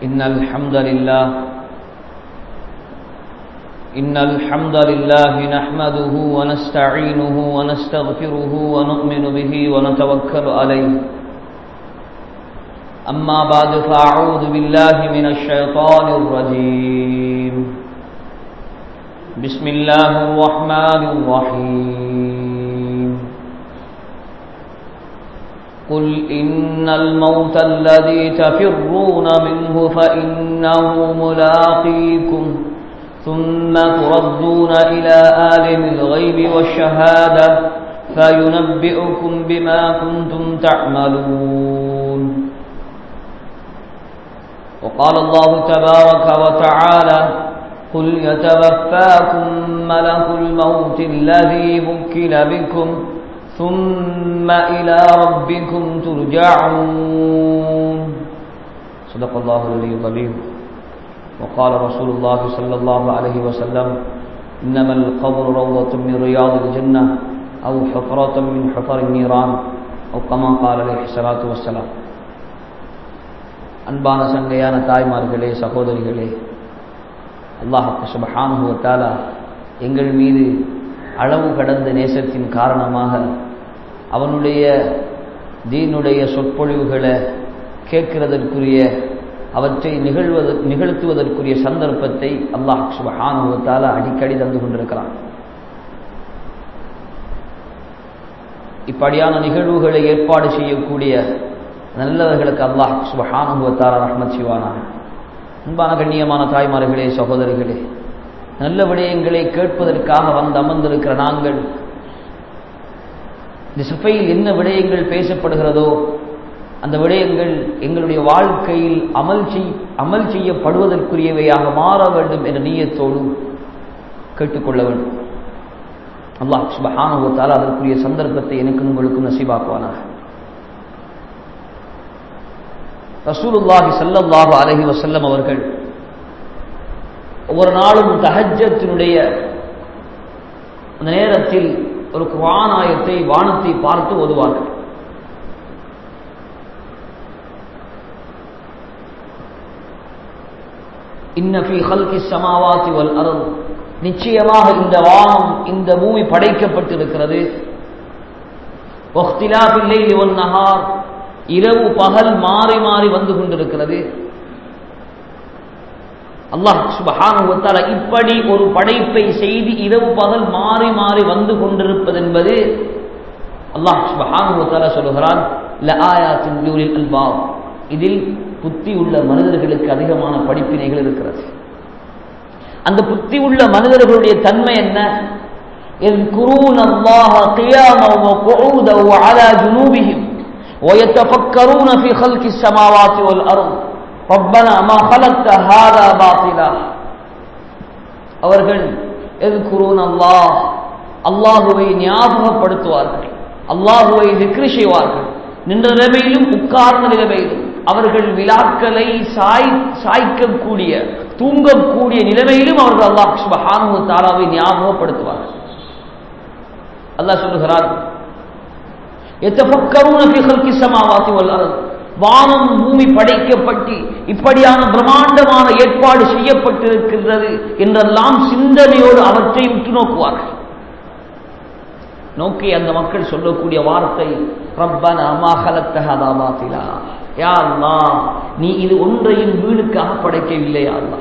إن الحمد لله إن الحمد لله نحمده ونستعينه ونستغفره ونؤمن به ونتوكل عليه أما بعد فأعوذ بالله من الشيطان الرجيم بسم الله الرحمن الرحيم قل إن الموت الذي تفرون منه فإنه ملاقيكم ثم تردون إلى عالم الغيب والشهادة فينبئكم بما كنتم تعملون وقال الله تبارك وتعالى قل يتوفاكم ملك الموت الذي وكل بكم ثم إلى ربكم ترجعون صدق الله العلي العظيم وقال رسول الله صلى الله عليه وسلم إنما القبر روضة من رياض الجنة أو حفرة من حفر النيران أو كما قال عليه الصلاة والسلام அன்பான சங்கையான தாய்மார்களே சகோதரிகளே அல்லாஹு சுபஹானுவத்தாலா எங்கள் மீது அளவு கடந்த நேசத்தின் காரணமாக அவனுடைய தீனுடைய சொற்பொழிவுகளை கேட்கிறதற்குரிய அவற்றை நிகழ்வது நிகழ்த்துவதற்குரிய சந்தர்ப்பத்தை அல்லாஹ் சுபஹானுவத்தாலா அடிக்கடி தந்து கொண்டிருக்கிறான் இப்படியான நிகழ்வுகளை ஏற்பாடு செய்யக்கூடிய நல்லவர்களுக்கு அல்லாஹ் சுபஹானுவத்தாலா ரஹ்மத் சிவானா அன்பான கண்ணியமான தாய்மார்களே சகோதரிகளே நல்ல விடயங்களை கேட்பதற்காக வந்து அமர்ந்திருக்கிற நாங்கள் இந்த சபையில் என்ன விடயங்கள் பேசப்படுகிறதோ அந்த விடயங்கள் எங்களுடைய வாழ்க்கையில் அமல் செய் அமல் செய்யப்படுவதற்குரியவையாக மாற வேண்டும் என்ற நீயத்தோடு கேட்டுக்கொள்ள வேண்டும் அல்லாஹ் சுபஹானுவத்தால் அதற்குரிய சந்தர்ப்பத்தை எனக்கும் உங்களுக்கும் நசீபாக்குவானாக ரசூலுல்லாஹி சல்லல்லாஹு அலஹி வசல்லம் அவர்கள் ஒவ்வொரு நாளும் தஹஜத்தினுடைய அந்த நேரத்தில் ஒரு குவானாயத்தை வானத்தை பார்த்து ஓதுவார்கள் இன்னஃபி ஹல்கி சமாவாத்தி வல் அருள் நிச்சயமாக இந்த வானம் இந்த பூமி படைக்கப்பட்டிருக்கிறது நகார் இரவு பகல் மாறி மாறி வந்து கொண்டிருக்கிறது அல்லாஹ் சுபஹானுவத்தால இப்படி ஒரு படைப்பை செய்து இரவு பகல் மாறி மாறி வந்து கொண்டிருப்பது என்பது அல்லாஹ் சுபஹானுவத்தால சொல்லுகிறான் இதில் புத்தி உள்ள மனிதர்களுக்கு அதிகமான படிப்பினைகள் இருக்கிறது அந்த புத்தி உள்ள மனிதர்களுடைய தன்மை என்ன يذكرون الله قياما وقعودا وعلى جنوبهم ويتفكرون في خلق السماوات والأرض ربنا ما خلقت هذا باطلا அவர்கள் எذكرون الله அல்லாஹுவை ஞாபகப்படுத்துவார்கள் அல்லாஹுவை திக்ரி செய்வார்கள் நின்ற நிலைமையிலும் உட்கார்ந்த நிலைமையிலும் அவர்கள் விழாக்களை சாய் சாய்க்கக்கூடிய தூங்கக்கூடிய நிலைமையிலும் அவர்கள் அல்லாஹ் சுபஹானு தாலாவை ஞாபகப்படுத்துவார்கள் அல்லாஹ் சொல்லுகிறார் வானம் பூமி படைக்கப்பட்டு இப்படியான பிரம்மாண்டமான ஏற்பாடு செய்யப்பட்டிருக்கின்றது என்றெல்லாம் சிந்தனையோடு அவற்றை உற்று நோக்குவார்கள் நோக்கி அந்த மக்கள் சொல்லக்கூடிய வார்த்தை நீ இது ஒன்றையும் வீடுக்காக படைக்கவில்லை அல்லா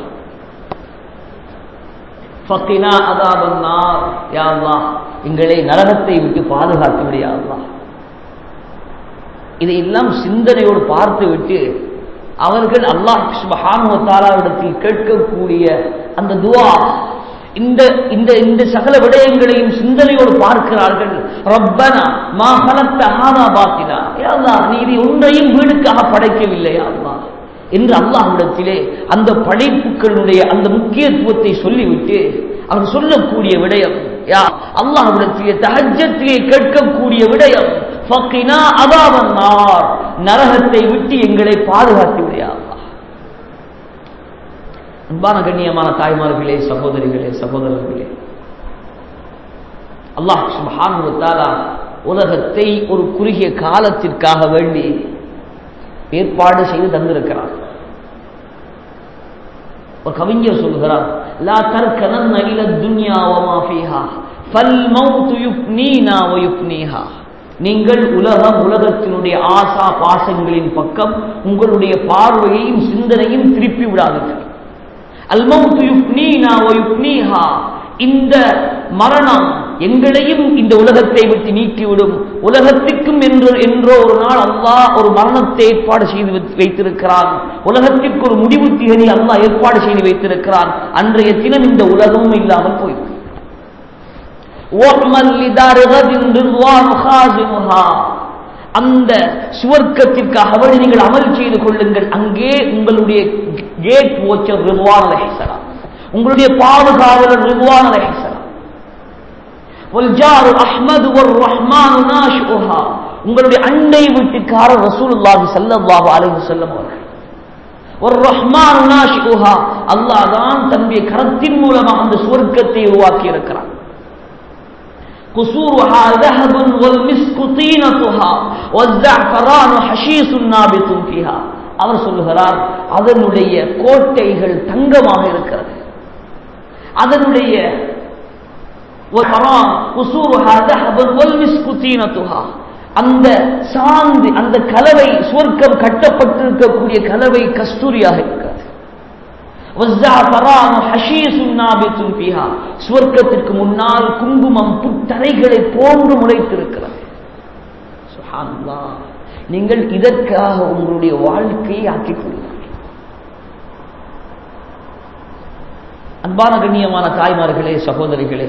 ஃபத்தினா அதாபன்னார் யா அல்லாஹ் எங்களை நரகத்தை விட்டு பாதுகாத்து விடியா அல்லாஹ் இதையெல்லாம் சிந்தனையோடு பார்த்து விட்டு அவர்கள் அல்லாஹ் சுபஹானுவத்தாலாவிடத்தில் கேட்கக்கூடிய அந்த துவா இந்த இந்த இந்த சகல விடயங்களையும் சிந்தனையோடு பார்க்கிறார்கள் ரப்பனா மா ஹலத்த ஹாதா பாத்திலா அல்லாஹ் நீ இதை ஒன்றையும் வீடுக்காக படைக்கவில்லையா அல்லாஹ் என்று அல்லாஹ்விடத்திலே அந்த படைப்புகளுடைய அந்த முக்கியத்துவத்தை சொல்லிவிட்டு அவர் சொல்லக்கூடிய விடயம் யா அல்லாஹ்விடத்திலே தஹஜத்திலே கேட்கக்கூடிய விடயம் ஃபக்கினா அதாவன்னார் நரகத்தை விட்டு எங்களை பாதுகாத்து விடையா அன்பான கண்ணியமான தாய்மார்களே சகோதரிகளே சகோதரர்களே அல்லாஹ் சுபஹானு தாலா உலகத்தை ஒரு குறுகிய காலத்திற்காக வேண்டி ஏற்பாடு செய்து தந்திருக்கிறார் ஒரு கவிஞர் சொல்கிறார் லா தர்கனன் இல துன்யா வமா ஃபீஹா ஃபல் மௌத் யுப்னீனா வ யுப்னீஹா நீங்கள் உலகம் உலகத்தினுடைய ஆசா பாசங்களின் பக்கம் உங்களுடைய பார்வையையும் சிந்தனையும் திருப்பி விடாதீர்கள் அல் மௌத் யுப்னீனா வ யுப்னீஹா இந்த மரணம் எங்களையும் இந்த உலகத்தை விட்டு நீக்கிவிடும் உலகத்திற்கும் என்று என்றோ ஒரு நாள் அல்லாஹ் ஒரு மரணத்தை ஏற்பாடு செய்து வைத்து- வைத்திருக்கிறான் உலகத்திற்கு ஒரு முடிவு திகதி அல்லாஹ் ஏற்பாடு செய்து வைத்திருக்கிறான் அன்றைய தினம் இந்த உலகமும் இல்லாமல் போய்விடும் وَأْمَلْ لِدَارِ غَدٍ رِضْوَانُ خَازِنُهَا. அந்த சுவர்க்கத்திற்காக வேண்டி நீங்கள் அமல் செய்து கொள்ளுங்கள் அங்கே உங்களுடைய கேட் வாட்சர் ரிதுவான் அலைஹிஸ்ஸலாம் உங்களுடைய பாதுகாவலர் ரிதுவான் அலைஹிஸ்ஸலாம் வல்ஜாரு அஹ்மது ஒரு ரஹ்மான் நாஷுஹா உங்களுடைய அண்டை வீட்டுக்காரர் ரசூலுல்லாஹி ஸல்லல்லாஹு அலைஹி வஸல்லம் அவர்கள் ஒரு ரஹ்மான் நாஷுஹா அல்லாஹ் தான் தன்னுடைய கரத்தின் மூலமாக அந்த சுவர்க்கத்தை உருவாக்கி இருக்கிறான் قصورها ذهب والمسك طينتها والزعفران حشيش نابت فيها அவர் சொல்லுகிறார் அதனுடைய கோட்டைகள் தங்கமாக இருக்கிறது அதனுடைய وَتَرَى قُصُورُهَا ذَهَبٌ وَالْمِسْكُ طِينَتُهَا அந்த சாந்து அந்த கலவை சுவர்க்கம் கட்டப்பட்டிருக்கக்கூடிய கலவை கஸ்தூரியாக இருக்கிறது وَالزَّعْفَرَانُ حَشِيشٌ نَابِتٌ فِيهَا சுவர்க்கத்திற்கு முன்னால் குங்குமம் புத்தரைகளை போன்று முளைத்திருக்கிறது சுப்ஹானல்லாஹ் நீங்கள் இதற்காக உங்களுடைய வாழ்க்கையை ஆக்கிக் கொள்ளுங்கள் அன்பான கண்ணியமான தாய்மார்களே சகோதரிகளே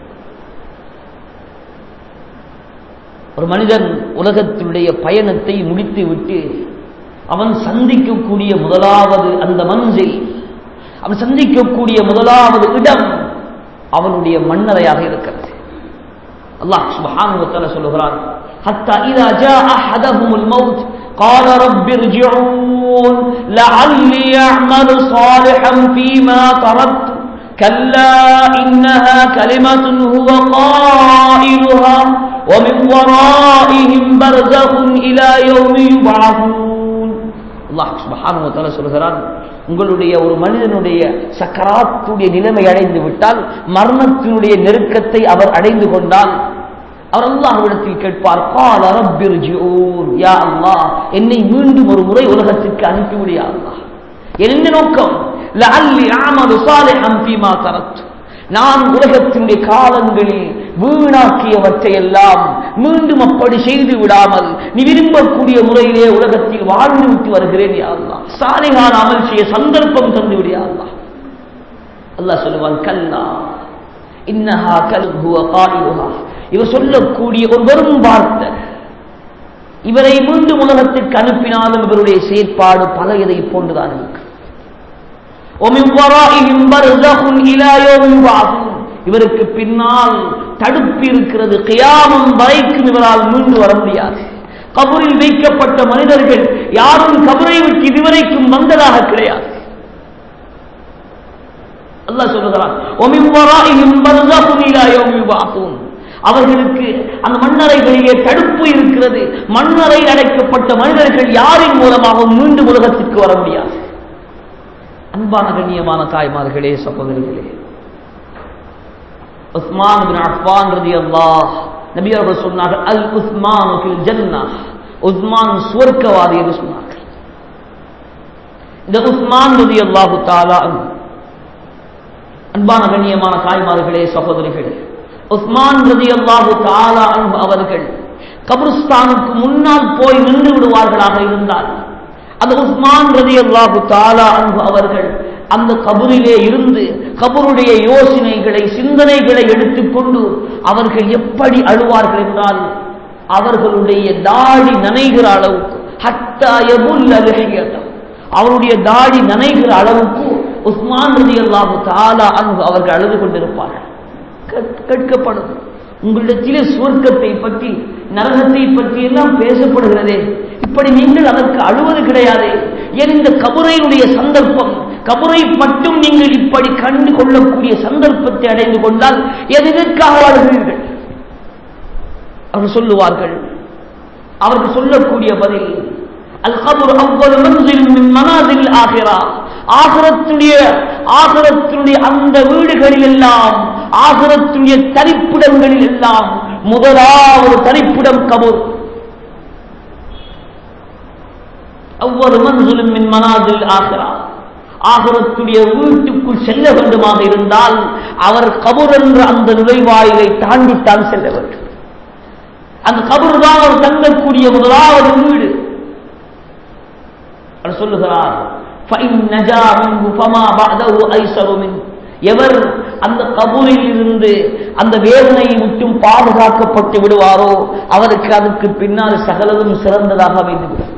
ஒரு மனிதன் உலகத்தினுடைய பயணத்தை முடித்துவிட்டு அவன் சந்திக்கக்கூடிய முதலாவது அந்த மஞ்சில் அவன் சந்திக்கக்கூடிய முதலாவது இடம் அவனுடைய மன்னரையாக இருக்கிறது அல்லாஹ் சுப்ஹானஹு வ தஆலா சொல்லுகிறான் حتى إذا جاء أحدهم الموت قال رب ارجعون لعلي أعمل صالحا فيما تركت كلا إنها كلمة هو قائلها ومن ورائهم برزخ إلى يوم يبعثون அல்லாஹ் சுப்ஹானஹு வ தஆலா சொல்கிறான் உங்களுடைய ஒரு மனிதனுடைய சக்கராத்துடைய நிலைமை அடைந்து விட்டால் மரணத்தினுடைய நெருக்கத்தை அவர் அடைந்து கொண்டால் அவர் அல்லாஹ்விடத்தில் கேட்பார் கால ரப்பிர்ஜிஊன் யா அல்லாஹ் என்னை மீண்டும் ஒரு முறை உலகத்திற்கு அனுப்பிவிடு யா அல்லாஹ் என்ன நோக்கம் லஅல்லி அமலு சாலிஹன் ஃபீமா தரத்து நான் உலகத்தினுடைய காலங்களில் வீணாக்கியவற்றை எல்லாம் மீண்டும் அப்படி செய்து விடாமல் நீ விரும்பக்கூடிய முறையிலே உலகத்தில் வாழ்ந்து விட்டு வருகிறேன் யா அல்லாஹ் சாலிகான அமல் செய்ய சந்தர்ப்பம் தந்து விடு யா அல்லாஹ் அல்லாஹ் சொல்லுவான் கல்லா இன்னஹா கல் ஹுவ காயிலுஹா இவர் சொல்லக்கூடிய ஒரு வெறும் வார்த்தை இவரை மீண்டும் உலகத்திற்கு அனுப்பினாலும் இவருடைய செயற்பாடு பல இதை போன்றுதான் இருக்கு وَمِنْ وَرَائِهِمْ بَرْزَخٌ إِلَى يَوْمِ يُبْعَثُونَ இவருக்கு பின்னால் தடுப்பு இருக்கிறது கியாமம் வரைக்கும் இவரால் மீண்டு வர முடியாது கபரில் வைக்கப்பட்ட மனிதர்கள் யாரும் கபரை விட்டு இதுவரைக்கும் வந்ததாக கிடையாது அல்லாஹ் சொல்லுகிறான் وَمِنْ وَرَائِهِمْ بَرْزَخٌ إِلَى يَوْمِ يُبْعَثُونَ அவர்களுக்கு அந்த மண்ணறைகளிலே தடுப்பு இருக்கிறது மண்ணறை அடைக்கப்பட்ட மனிதர்கள் யாரின் மூலமாக மீண்டும் உலகத்திற்கு வர முடியாது அன்பான கண்ணியமான தாய்மார்களே சகோதரிகளே உஸ்மான் பின் அஃபான் ரலியல்லாஹ் நபி அவர்கள் சொன்னார்கள் அல் உஸ்மான் ஃபில் ஜன்னah உஸ்மான் சுவர்க்கவாதி என்று சொன்னார்கள் இந்த உஸ்மான் ரலியல்லாஹு தஆலா அன்ஹு. அன்பான கண்ணியமான தாய்மார்களே சகோதரிகளே உஸ்மான் ரலியல்லாஹு தஆலா அன்ஹு அவர்கள் கபிரிஸ்தானுக்கு முன்னால் போய் நின்று விடுவார்களாக இருந்தால் அந்த உஸ்மான் ரதி அல்லாஹு தாலா அன்பு அவர்கள் அந்த கபரிலே இருந்து கபருடைய யோசனைகளை சிந்தனைகளை எடுத்துக்கொண்டு அவர்கள் எப்படி அழுவார்கள் என்றால் அவர்களுடைய தாடி நனைகிற அளவுக்கு ஹத்தா யபுல்ல லிஹியத்தஹு. அவருடைய தாடி நனைகிற அளவுக்கு உஸ்மான் ரதி அல்லாஹு தாலா அன்பு அவர்கள் அழுது கொண்டிருப்பார்கள் கேட்- கேட்கப்படும் உங்களிடத்திலே சுவர்க்கத்தை பற்றி நரகத்தை பற்றி எல்லாம் பேசப்படுகிறதே இப்படி நீங்கள் அதற்கு அழுவது கிடையாது ஏன் இந்த கபரையினுடைய சந்தர்ப்பம் கபரை மட்டும் நீங்கள் இப்படி கண்டு கொள்ளக்கூடிய சந்தர்ப்பத்தை அடைந்து கொண்டால் எதற்காக வாழ்கிறீர்கள் அவர்கள் சொல்லுவார்கள் அவர்கள் சொல்லக்கூடிய பதில் அல் கபர் அவ்வளவு மன்சில் மின் மனாதில் ஆகிற ஆகிரா ஆகரத்துடைய ஆகரத்துடைய அந்த வீடுகளில் எல்லாம் ஆகரத்துடைய தரிப்பிடங்களில் எல்லாம் முதலாவது தரிப்பிடம் கபூர் ஒவ்வொரு மன்சுலும் மின் மனாதில் ஆகிறா ஆகரத்துடைய வீட்டுக்குள் செல்ல வேண்டுமாக இருந்தால் அவர் கபூர் என்ற அந்த நுழைவாயிலை தாண்டித்தான் செல்ல வேண்டும் அந்த கபூர் தான் அவர் தங்கக்கூடிய முதலாவது வீடு அவர் சொல்லுகிறார் فَإِنْ نَجَا مِنْهُ فَمَا بَعْدَهُ أَيْسَرُ مِنْهُ எவர் அந்த கபூரில் இருந்து அந்த வேதனையை விட்டும் பாதுகாக்கப்பட்டு விடுவாரோ அவருக்கு அதுக்கு பின்னால் சகலதும் சிறந்ததாக அமைந்துவிடும்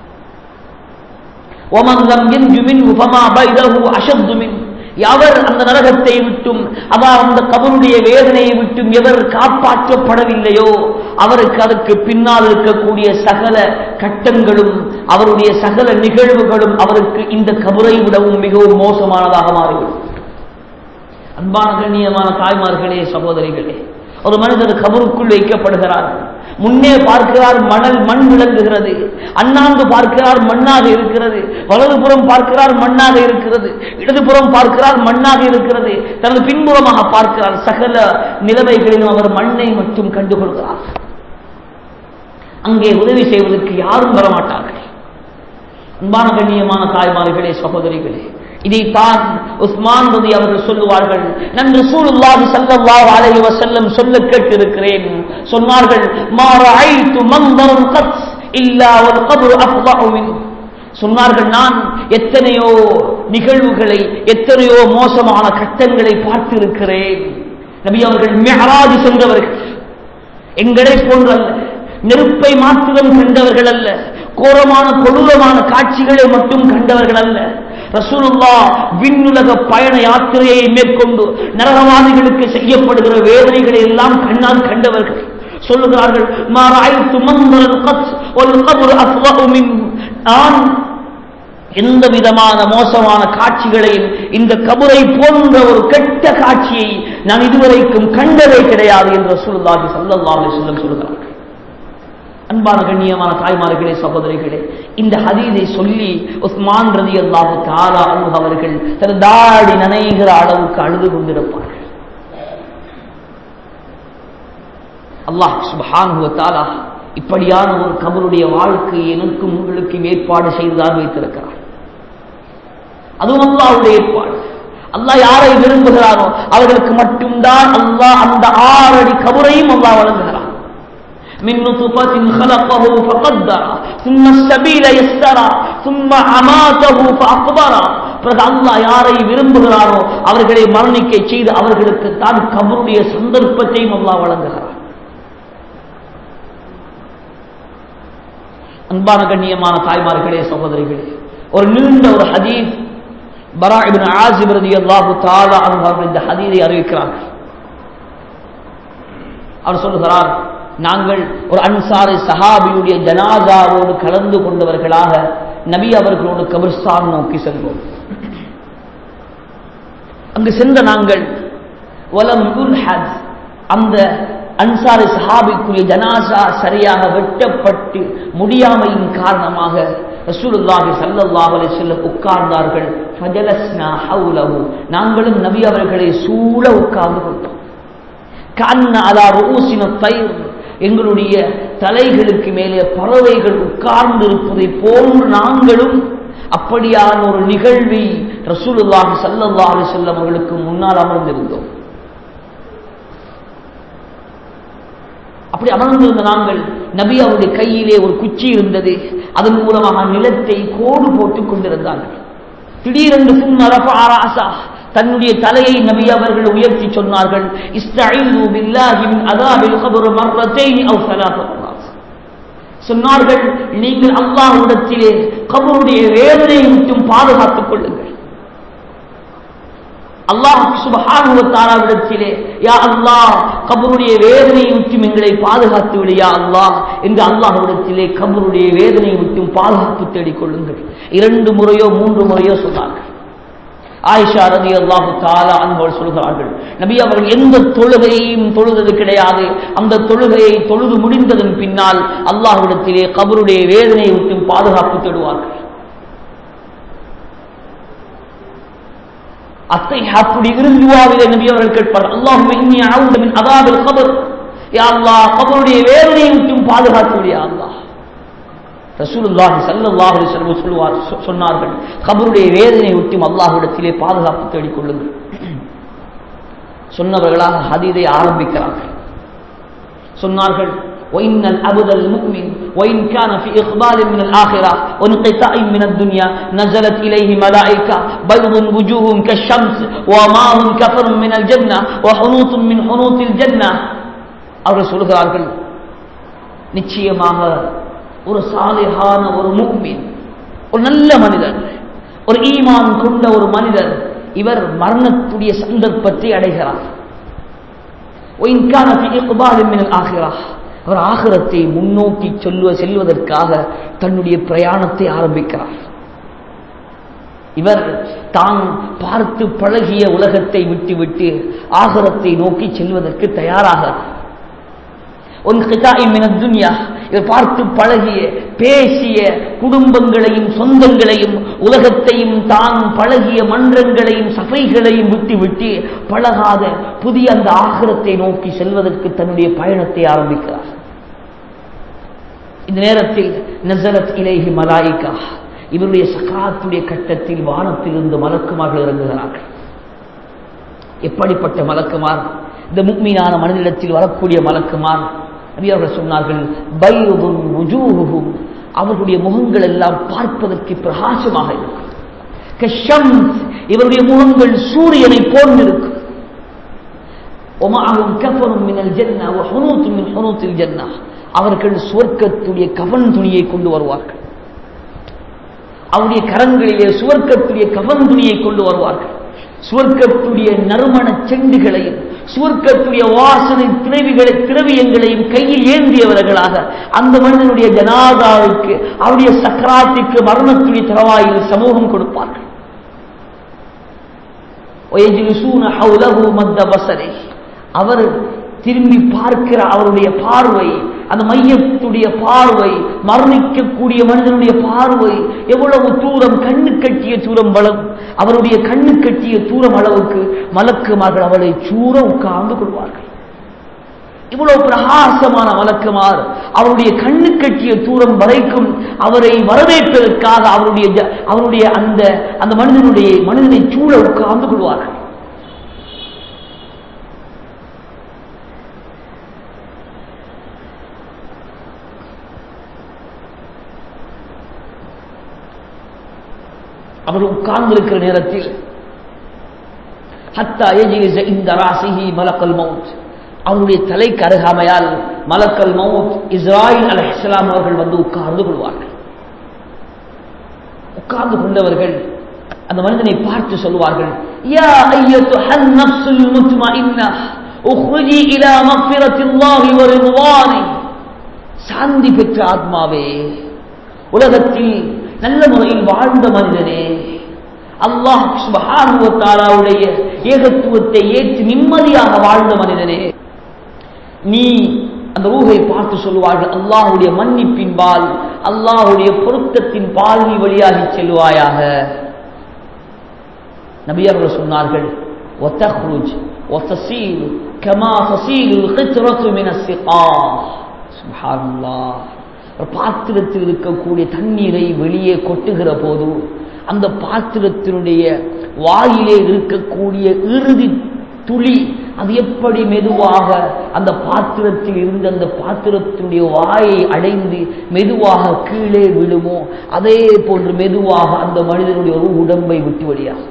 وَمَنْ لَمْ يَنْجُ مِنْهُ فَمَا بَعْدَهُ أَشَدُّ مِنْهُ எவர் அந்த நரகத்தை விட்டும் அதாவது அந்த கபருடைய வேதனையை விட்டும் எவர் காப்பாற்றப்படவில்லையோ அவருக்கு அதற்கு பின்னால் இருக்கக்கூடிய சகல கட்டங்களும் அவருடைய சகல நிகழ்வுகளும் அவருக்கு இந்த கபரை விடவும் மிகவும் மோசமானதாக மாறிவிடும் அன்பான கண்ணியமான தாய்மார்களே சகோதரிகளே ஒரு மனிதர் கபருக்குள் வைக்கப்படுகிறார் முன்னே பார்க்கிறார் மணல் மண் விளங்குகிறது அண்ணாந்து பார்க்கிறார் மண்ணாக இருக்கிறது வலதுபுறம் பார்க்கிறார் மண்ணாக இருக்கிறது இடதுபுறம் பார்க்கிறார் மண்ணாக இருக்கிறது தனது பின்புறமாக பார்க்கிறார் சகல நிலைமைகளிலும் அவர் மண்ணை மட்டும் கண்டுகொள்கிறார் அங்கே உதவி செய்வதற்கு யாரும் வரமாட்டார்கள் அன்பான கண்ணியமான தாய்மார்களே சகோதரிகளே இதைத்தான் உஸ்மான் ரதி அவர்கள் சொல்லுவார்கள் நான் ரசூலுல்லாஹி ஸல்லல்லாஹு அலைஹி வஸல்லம் சொல்ல கேட்டிருக்கிறேன் சொன்னார்கள் மா ரஅய்து மன்தரன் கத் இல்லா வல் கப்ரு அஃதஹு மின் சொன்னார்கள் நான் எத்தனையோ நிகழ்வுகளை எத்தனையோ மோசமான கட்டங்களை பார்த்திருக்கிறேன் நபி அவர்கள் மிஹராஜ் சென்றவர்கள் எங்களை போன்றல்ல நெருப்பை மாத்திரம் கண்டவர்கள் அல்ல கோரமான கொடூரமான காட்சிகளை மட்டும் கண்டவர்கள் அல்ல ரசூலுல்லா விண்ணுலக பயண யாத்திரையை மேற்கொண்டு நரகவாதிகளுக்கு செய்யப்படுகிற வேதனைகளை எல்லாம் கண்ணால் கண்டவர்கள் சொல்லுகிறார்கள் மாறாய்த்து மந்தரன் கத் ஒரு கபுர் அஃவஹு மின் நான் எந்த விதமான மோசமான காட்சிகளையும் இந்த கபுரை போன்ற ஒரு கெட்ட காட்சியை நான் இதுவரைக்கும் கண்டதே கிடையாது என்று ரசூலுல்லாஹி ஸல்லல்லாஹு அலைஹி வஸல்லம் சொல்கிறார்கள் அன்பான கண்ணியமான தாய்மார்களே சகோதரிகளே இந்த ஹதீதை சொல்லி உஸ்மான் ரதி அல்லாஹு தாலா அன்பு அவர்கள் தன் தாடி நனைகிற அளவுக்கு அழுது கொண்டிருப்பார்கள் அல்லாஹ் சுபஹானுவ தாலா இப்படியான ஒரு கபருடைய வாழ்க்கை எனக்கும் உங்களுக்கும் ஏற்பாடு செய்துதான் வைத்திருக்கிறார் அதுவும் அல்லாஹுடைய ஏற்பாடு அல்லாஹ் யாரை விரும்புகிறாரோ அவர்களுக்கு மட்டும்தான் அல்லாஹ் அந்த ஆறடி கபரையும் அல்லாஹ் வழங்குகிறார் من نطفة خلقه فقدر ثم السبيل يسر ثم أماته فأقبر பிறகு அல்லாஹ் யாரை விரும்புகிறாரோ அவர்களை மரணிக்க செய்து அவர்களுக்கு தான் கபருடைய சந்தர்ப்பத்தையும் அல்லாஹ் வழங்குகிறார் அன்பான கண்ணியமான தாய்மார்களே சகோதரிகளே ஒரு நீண்ட ஒரு ஹதீஸ் பரா இபின் ஆசிப் ரலியல்லாஹு தஆலா அன்ஹு அவர்கள் இந்த ஹதீஸை அறிவிக்கிறார்கள் அவர் சொல்லுகிறார் நாங்கள் ஒரு அன்சாரி சஹாபியுடைய ஜனாசாவோடு கலந்து கொண்டவர்களாக நபி அவர்களோடு கபிர்ஸ்தான் நோக்கி சென்றோம் அங்கு சென்ற நாங்கள் வலம் யுல்ஹத் அந்த அன்சாரி சஹாபிக்குரிய ஜனாசா சரியாக வெட்டப்பட்டு முடியாமையின் காரணமாக ரசூலுல்லாஹி ஸல்லல்லாஹு அலைஹி வஸல்லம் உட்கார்ந்தார்கள் ஃபஜலஸ்னா ஹவுலஹு நாங்களும் நபி அவர்களை சூழ உட்கார்ந்து கொண்டோம் கண்ண அலா ரூசின தயிர் எங்களுடைய தலைகளுக்கு மேலே பறவைகள் உட்கார்ந்து இருப்பதை போன்று நாங்களும் அப்படியான ஒரு நிகழ்வை ரசூலுல்லாஹி ஸல்லல்லாஹு அலைஹி வஸல்லம் அவர்களுக்கு முன்னால் அமர்ந்திருந்தோம் அப்படி அமர்ந்திருந்த நாங்கள் நபி அவருடைய கையிலே ஒரு குச்சி இருந்தது அதன் மூலமாக நிலத்தை கோடு போட்டுக் கொண்டிருந்தார்கள் திடீரென்று சும்மரபாராசா தன்னுடைய தலையை நபி அவர்கள் உயர்த்தி சொன்னார்கள் இஸ்தஈது பில்லாஹி மின் அதாபில் கபர் மர்ரத்தைன் அவ் ஸலாஸ மர்ராத் சொன்னார்கள் நீங்கள் அல்லாஹ்விடத்திலே கபருடைய வேதனையை விட்டும் பாதுகாத்துக் கொள்ளுங்கள் அல்லாஹ் சுபஹானுவத்தாராவிடத்திலே யா அல்லாஹ் கபருடைய வேதனையை விட்டும் எங்களை பாதுகாத்து விடு யா அல்லாஹ் என்று அல்லாஹ்விடத்திலே கபருடைய வேதனையை விட்டும் பாதுகாப்பு தேடிக் கொள்ளுங்கள் இரண்டு முறையோ மூன்று முறையோ சொன்னார்கள் ஆயிஷா ரதி அல்லாஹு தாலா அன்போடு சொல்கிறார்கள் நபி அவர்கள் எந்த தொழுகையையும் தொழுதது கிடையாது அந்த தொழுகையை தொழுது முடிந்ததன் பின்னால் அல்லாஹ்விடத்திலே கபருடைய வேதனையை விட்டு பாதுகாப்பு தேடுவார்கள் அத்தை அப்படி இருந்துவாவிலே நபி அவர்கள் கேட்பார் அல்லாஹும் இன்னி அவுது மின் அதாபில் கபர் யா அல்லாஹ் கபருடைய வேதனையை விட்டும் பாதுகாத்து யா அல்லாஹ் ரசூலுல்லாஹி ஸல்லல்லாஹு அலைஹி வஸல்லம் சொல்வார் சொ- சொன்னார்கள் கபருடைய வேதனையை விட்டும் அல்லாஹ்விடத்திலே பாதுகாப்பு தேடிக் கொள்ளுங்கள் சொன்னவர்களாக ஹதீதை ஆரம்பிக்கிறார்கள் சொன்னார்கள் وإن العبد المؤمن وإن كان في إقبال من الآخرة وانقطاع من الدنيا نزلت إليه ملائكة بيض وجوههم كالشمس وماء كفر من الجنة وحنوط من حنوط الجنة அவர்கள் சொல்கிறார்கள் நிச்சயமாக ஒரு சாலிஹான ஒரு முக்மின் ஒரு நல்ல மனிதர் ஒரு ஈமான் கொண்ட ஒரு மனிதர் இவர் மரணத்துடைய சந்தர்ப்பத்தை அடைகிறார் وإن كان في إقبال من الآخرة அவர் ஆகிரத்தை முன்னோக்கி சொல்லுவ செல்வதற்காக தன்னுடைய பிரயாணத்தை ஆரம்பிக்கிறார் இவர் தான் பார்த்து பழகிய உலகத்தை விட்டுவிட்டு ஆகரத்தை நோக்கி செல்வதற்கு தயாராகிறார் துன்யா இவர் பார்த்து பழகிய பேசிய குடும்பங்களையும் சொந்தங்களையும் உலகத்தையும் தான் பழகிய மன்றங்களையும் சபைகளையும் விட்டு விட்டு பழகாத புதிய அந்த ஆகரத்தை நோக்கி செல்வதற்கு தன்னுடைய பயணத்தை ஆரம்பிக்கிறார் இந்த நேரத்தில் நசரத் இலேஹி மலாயிகா இவருடைய சக்கராத்துடைய கட்டத்தில் வானத்திலிருந்து மலக்குமார்கள் இறங்குகிறார்கள் எப்படிப்பட்ட மலக்குமார் இந்த முக்மீனான மனிதனிடத்தில் வரக்கூடிய மலக்குமார் நபி அவர்கள் சொன்னார்கள் பைருதும் வுஜூஹுஹும் அவர்களுடைய முகங்கள் எல்லாம் பார்ப்பதற்கு பிரகாசமாக இருக்கும் கஷம்ஸ் இவருடைய முகங்கள் சூரியனை போன்றிருக்கும் ஒமாகும் கஃபரும் மினல் ஜன்னா வ ஹுனூத் மின் ஹுனூத்தில் ஜன்னா அவர்கள் சுவர்க்கத்துடைய கவன் துணியை கொண்டு வருவார்கள் அவருடைய கரங்களிலே சுவர்க்கத்துடைய கவன் துணியை கொண்டு வருவார்கள் சுவர்க்கத்துடைய நறுமண செண்டுகளையும் சுவர்க்கத்துடைய வாசனை திரவிகளை திரவியங்களையும் கையில் ஏந்தியவர்களாக அந்த மனிதனுடைய ஜனாதாவுக்கு அவருடைய சக்கராத்துக்கு மரணத்துடைய தரவாயில் சமூகம் கொடுப்பார்கள் وَيَجْلِسُونَ حَوْلَهُ مَدَّ بَصَرِهِ. அவர் திரும்பி பார்க்கிற அவருடைய பார்வை அந்த மையத்துடைய பார்வை மரணிக்கக்கூடிய மனிதனுடைய பார்வை எவ்வளவு தூரம் கண்ணு கட்டிய தூரம் வளம் அவருடைய கண்ணு கட்டிய தூரம் அளவுக்கு மலக்குமார்கள் அவளை சூற உட்கார்ந்து கொள்வார்கள் இவ்வளவு பிரகாசமான மலக்குமார் அவருடைய கண்ணு கட்டிய தூரம் வரைக்கும் அவரை வரவேற்பதற்காக அவருடைய ஜ- அவருடைய அந்த அந்த மனிதனுடைய மனிதனை சூழ உட்கார்ந்து கொள்வார்கள் அவர் உட்கார்ந்திருக்கிற நேரத்தில் ஹத்தா யஜ்லிஸ இந்த ராசிஹி மலக்கல் மவுத் அவருடைய தலைக்கு அருகாமையால் மலக்கல் மவுத் இஸ்ராயில் அலைஹிஸ்ஸலாம் அவர்கள் வந்து உட்கார்ந்து கொள்வார்கள் உட்கார்ந்து கொண்டவர்கள் அந்த மனிதனை பார்த்து சொல்வார்கள் யா ஐயத்துஹன் நஃப்ஸுல் முத்மஇன்னah உக்ருஜி இலா மக்ஃபிரத்தில்லாஹி வ ரிضوانه சாந்தி பெற்ற ஆத்மாவே உலகத்தில் நல்ல முறையில் வாழ்ந்த மனிதனே அல்லாஹ் சுப்ஹானஹு வ தஆலாவுடைய ஏகத்துவத்தை ஏற்று நிம்மதியாக வாழ்ந்த மனிதனே நீ அந்த ரூஹை பார்த்து சொல்லுவார்கள் அல்லாஹ்வுடைய மன்னிப்பின் பால் அல்லாஹ்வுடைய பொருத்தத்தின் பால் நீ வழியாகி செல்வாயாக நபியர்கள் சொன்னார்கள் وتخرج وتصيل كما تصيل القطرة من السقاء سبحان الله ஒரு பாத்திரத்தில் இருக்கக்கூடிய தண்ணீரை வெளியே கொட்டுகிற போது அந்த பாத்திரத்தினுடைய வாயிலே இருக்கக்கூடிய இறுதி துளி அது எப்படி மெதுவாக அந்த பாத்திரத்தில் இருந்து அந்த பாத்திரத்தினுடைய வாயை அடைந்து மெதுவாக கீழே விழுமோ அதே போன்று மெதுவாக அந்த மனிதனுடைய ஒரு உடம்பை விட்டு வெளியாகும்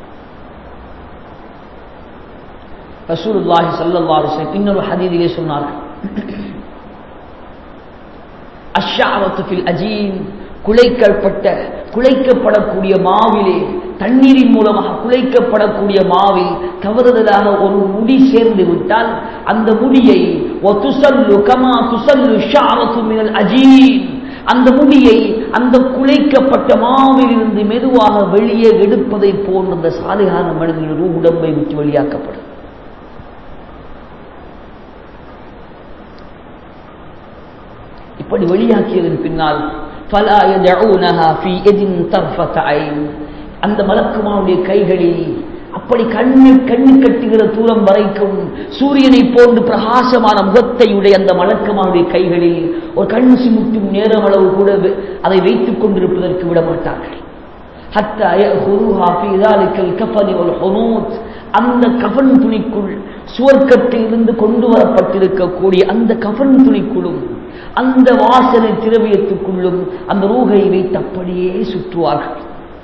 ரசூலுல்லாஹி ஸல்லல்லாஹு அலைஹி வஸல்லம் இன்னொரு ஹதீஸிலே சொன்னார்கள் அஷ்ஷாவத்து ஃபில் அஜீன் குலைக்கப்பட்ட குலைக்கப்படக்கூடிய மாவிலே தண்ணீரின் மூலமாக குலைக்கப்படக்கூடிய மாவில் தவறுதலாக ஒரு முடி சேர்ந்து விட்டால் அந்த முடியை ஒத்துசல்லு கமா துசல்லு ஷாவத்து மினல் அஜீன் அந்த முடியை அந்த குலைக்கப்பட்ட மாவில் இருந்து மெதுவாக வெளியே எடுப்பதை போன்ற அந்த சாலையான மனிதனுடைய உடம்பை விட்டு வெளியாக்கப்படும் இப்படி வெளியாக்கியதன் பின்னால் فَلَا يَدْعُونَهَا فِي يَدٍ طَرْفَةَ عَيْنٍ அந்த மலக்குமாவுடைய கைகளில் அப்படி கண்ணு கண்ணு கட்டுகிற தூரம் வரைக்கும் சூரியனை போன்று பிரகாசமான முகத்தை உடைய அந்த மலக்கமானுடைய கைகளில் ஒரு கண் சிமுட்டும் நேரம் அளவு கூட வெ- அதை வைத்துக் கொண்டிருப்பதற்கு விட மாட்டார்கள் حتى يأخذوها في ذلك الكفن والحنوط அந்த கஃன் துணிக்குள் சுவர்க்கத்தில் இருந்து கொண்டு வரப்பட்டிருக்கக்கூடிய அந்த கஃன் துணிக்குள்ளும் அந்த வாசனை திரவியத்துக்குள்ளும் அந்த ரூகை வைத்து அப்படியே சுற்றுவார்கள்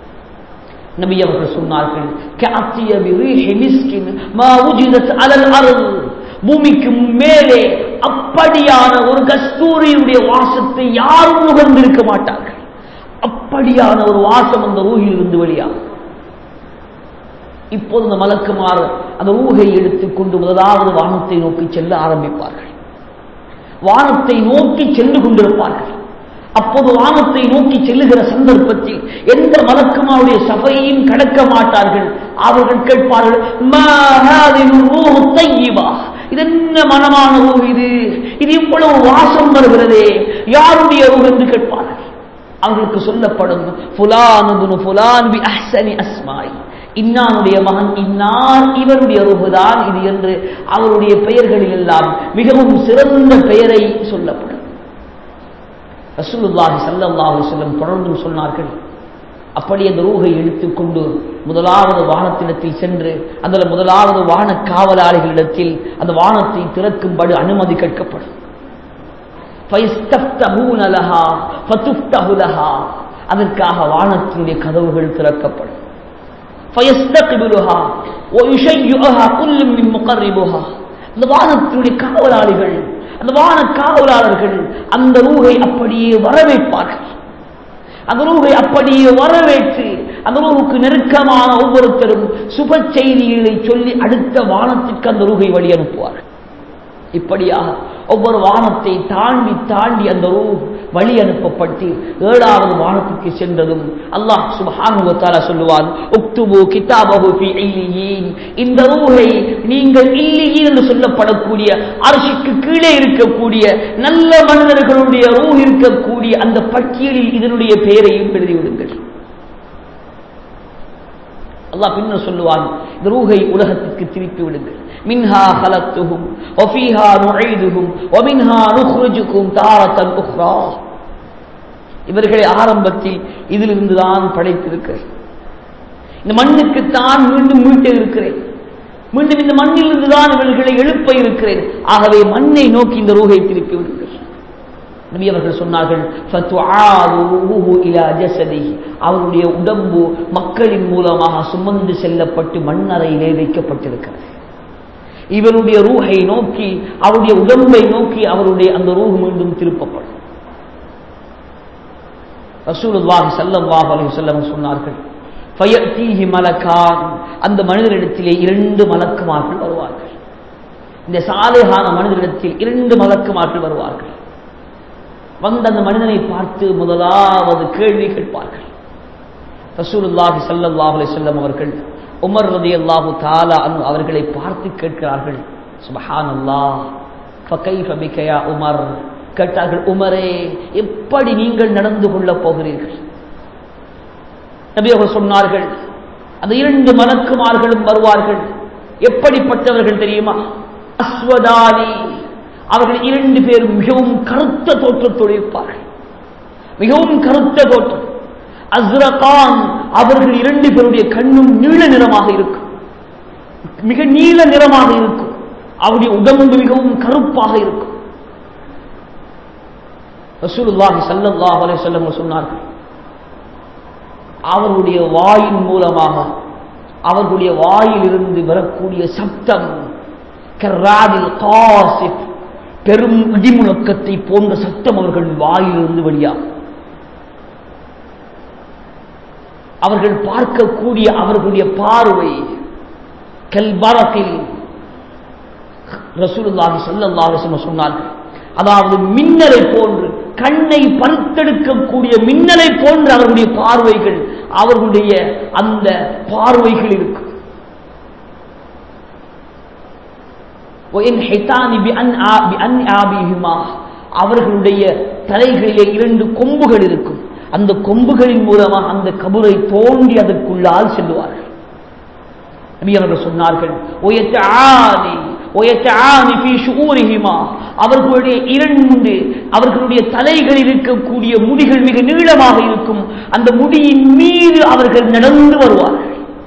நபி அவர்கள் சொன்னார்கள் "கஅத்திய பிரீஹி மிஸ்கின் மா உஜிதத் அலல் அர்த்." பூமிக்கு மேலே அப்படியான ஒரு கஸ்தூரியுடைய வாசத்தை யாரும் நுகர்ந்திருக்க மாட்டார்கள் அப்படியான ஒரு வாசம் அந்த ரூஹில் இருந்து வெளியாகும் இப்போது இந்த மலக்குமார் அந்த ஊகை எடுத்துக்கொண்டு முதலாவது வானத்தை நோக்கி செல்ல ஆரம்பிப்பார்கள் வானத்தை நோக்கி சென்று கொண்டிருப்பார்கள் அப்போது வானத்தை நோக்கி செல்லுகிற சந்தர்ப்பத்தில் எந்த மலக்குமாருடைய சபையையும் கடக்க மாட்டார்கள் அவர்கள் கேட்பார்கள் "மா ஹாதிஹி ரூஹு தையிபா?" இது என்ன மனமான ரூஹ் இது இது இவ்வளவு வாசம் வருகிறதே யாருடைய ரூஹ் என்று கேட்பார்கள் அவர்களுக்கு சொல்லப்படும் ஃபுலான் இப்னு ஃபுலான் பி அஹ்சனி அஸ்மாய் இன்னானுடைய மகன் இன்னார் இவருடைய ரூஹுதான் இது என்று அவருடைய பெயர்களில் எல்லாம் மிகவும் சிறந்த பெயரை சொல்லப்படும் ரசூலுல்லாஹி ஸல்லல்லாஹு அலைஹி வஸல்லம் தொடர்ந்தும் சொன்னார்கள் அப்படி அந்த ரூஹை எடுத்துக்கொண்டு முதலாவது வானத்திடத்தில் சென்று அந்த முதலாவது வான காவலாளிகளிடத்தில் அந்த வானத்தை திறக்கும்படி அனுமதி கேட்கப்படும் فَيَسْتَفْتَحُونَ لَهَا فَتُفْتَحُ لَهَا அதற்காக வானத்தினுடைய கதவுகள் திறக்கப்படும் فَيَسْتَقْبِلُهَا وَيُشَيِّعُهَا كُلٌّ مِّن مُقَرِّبُهَا அந்த வானத்தினுடைய காவலாளிகள் அந்த வான காவலாளர்கள் அந்த ரூகை அப்படியே வரவேற்பார்கள் அந்த ரூகை அப்படியே வரவேற்று அந்த ரூகுக்கு நெருக்கமான ஒவ்வொருத்தரும் சுப செய்திகளை சொல்லி அடுத்த வானத்திற்கு அந்த ரூகை வழி அனுப்புவார்கள் இப்படியாக ஒவ்வொரு வானத்தை தாண்டி தாண்டி அந்த ரூ வழி அனுப்பப்பட்டு ஏழாவது வானத்துக்கு சென்றதும் அல்லாஹ் சுப்ஹானஹு வ தஆலா சொல்லுவான் உக்துபு கிதாபஹு ஃபீ இல்லியீன் இந்த ரூஹை நீங்கள் இல்லியீன் என்று சொல்லப்படக்கூடிய அரிசிக்கு கீழே இருக்கக்கூடிய நல்ல மனிதர்களுடைய ரூஹ் இருக்கக்கூடிய அந்த பட்டியலில் இதனுடைய பெயரையும் எழுதி விடுங்கள் அல்லாஹ் பின்னர் சொல்லுவான் இந்த ரூஹை உலகத்துக்கு திருப்பி விடுங்கள் மின்ஹா خلقتهم وفيها نعيدهم ومنها نخرجكم تارة أخرى இவர்களை ஆரம்பத்தில் இதிலிருந்து தான் படைத்திருக்கிறேன் இந்த மண்ணுக்கு தான் மீண்டும் மீட்ட இருக்கிறேன் மீண்டும் இந்த மண்ணிலிருந்து தான் இவர்களை எழுப்ப இருக்கிறேன் ஆகவே மண்ணை நோக்கி இந்த ரூஹை திருப்பி விடுங்கள் நபி அவர்கள் சொன்னார்கள் "ஃபத்துஆது ரூஹு இலா ஜஸதிஹி." அவருடைய உடம்பு மக்களின் மூலமாக சுமந்து செல்லப்பட்டு மண்ணறையிலே வைக்கப்பட்டிருக்கிறது இவருடைய ரூஹை நோக்கி அவருடைய உடம்பை நோக்கி அவருடைய அந்த ரூஹ் மீண்டும் திருப்பப்படும் ரசூலுல்லாஹி ஸல்லல்லாஹு அலைஹி வஸல்லம் சொன்னார்கள் ஃபயத்தீஹி மலக்கான் அந்த மனிதரிடத்திலே இரண்டு மலக்குமார்கள் வருவார்கள் இந்த சாலிஹான மனிதரிடத்தில் இரண்டு மலக்குமார்கள் வருவார்கள் வந்த அந்த மனிதனை பார்த்து முதலாவது கேள்வி கேட்பார்கள் ரசூலுல்லாஹி ஸல்லல்லாஹு அலைஹி வஸல்லம் அவர்கள் உமர் ரலியல்லாஹு தஆலா அன்ஹு அவர்களை பார்த்து கேட்கிறார்கள் சுப்ஹானல்லாஹ் ஃபகைஃப பிக யா உமர் கேட்டார்கள் உமரே எப்படி நீங்கள் நடந்து கொள்ளப் போகிறீர்கள் நபி அவர்கள் சொன்னார்கள் அந்த இரண்டு மலக்குமார்களும் வருவார்கள் எப்படிப்பட்டவர்கள் தெரியுமா அஸ்வதானி அவர்கள் இரண்டு பேரும் மிகவும் கருத்த தோற்றத்தோடு இருப்பார்கள் மிகவும் கருத்த தோற்றம் அஸ்ரகான் அவர்கள் இரண்டு பேருடைய கண்ணும் நீல நிறமாக இருக்கும் மிக நீல நிறமாக இருக்கும் அவருடைய உடம்பு மிகவும் கருப்பாக இருக்கும் ரசூலுல்லாஹி ஸல்லல்லாஹு அலைஹி வஸல்லம் சொன்னார்கள் அவர்களுடைய வாயின் மூலமாக அவர்களுடைய வாயிலிருந்து வரக்கூடிய சப்தம் கர்ராதில் காசிப் பெரும் இடிமுழக்கத்தை போன்ற சத்தம் அவர்கள் வாயிலிருந்து வெளியாகும் அவர்கள் பார்க்கக்கூடிய அவர்களுடைய பார்வை கல்பரத்தில் ரசூலுல்லாஹி ஸல்லல்லாஹு அலைஹி வஸல்லம் சொன்னார்கள் அதாவது மின்னலை போன்று கண்ணை பருத்தெடுக்கக்கூடிய மின்னலை போன்று அவர்களுடைய பார்வைகள் அவர்களுடைய அந்த பார்வைகள் இருக்கும் அவர்களுடைய தலைகளிலே இரண்டு கொம்புகள் இருக்கும் அந்த கொம்புகளின் மூலமாக அந்த கபரை தோண்டி அதற்குள்ளால் செல்லுவார்கள் நபி அவர்கள் சொன்னார்கள் ஒயத்தானி ஒயத்தானி ஃபீ ஷுஊரிஹிமா அவர்களுடைய இரண்டு அவர்களுடைய தலைகளில் இருக்கக்கூடிய முடிகள் மிக நீளமாக இருக்கும் அந்த முடியின் மீது அவர்கள் நடந்து வருவார்கள்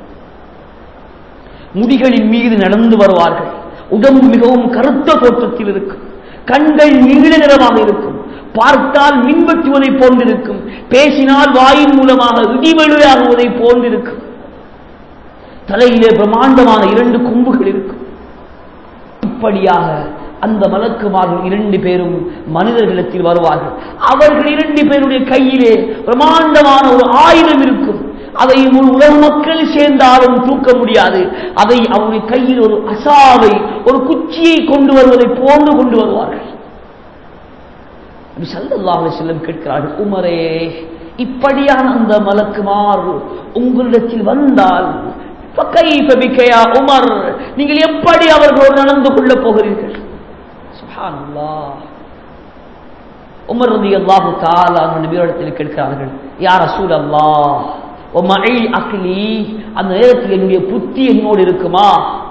முடிகளின் மீது நடந்து வருவார்கள் உடம்பு மிகவும் கருத்த தோற்றத்தில் இருக்கும் கண்கள் நீல நிறமாக இருக்கும் பார்த்தால் மின்வெட்டுவதை போன்றிருக்கும் பேசினால் வாயின் மூலமாக இடிவெளியாகுவதை போன்றிருக்கும் தலையிலே பிரம்மாண்டமான இரண்டு கொம்புகள் இருக்கும் இப்படியாக அந்த மலக்குமார்கள் இரண்டு பேரும் மனிதர்களிடத்தில் வருவார்கள் அவர்கள் இரண்டு பேருடைய கையிலே பிரம்மாண்டமான ஒரு ஆயுதம் இருக்கும் அதை ஒரு உலக மக்கள் சேர்ந்தாலும் தூக்க முடியாது அதை அவருடைய கையில் ஒரு அசாவை ஒரு குச்சியை கொண்டு வருவதை போன்று கொண்டு வருவார்கள் சல்லல்லாஹு செல்லம் கேட்கிறார்கள் உமரே இப்படியான அந்த மலக்குமார் உங்களிடத்தில் வந்தால் فكيف بك يا உமர் நீங்கள் எப்படி அவர்களோடு நடந்து கொள்ளப் போகிறீர்கள் சுப்ஹானல்லாஹ் உமர் ரலியல்லாஹு தஆலா நபியிடத்தில் கேட்கிறார்கள் யா ரசூலல்லாஹ் ومعي அக்லி அந்த நேரத்தில் என்னுடைய புத்தி என்னோடு இருக்குமா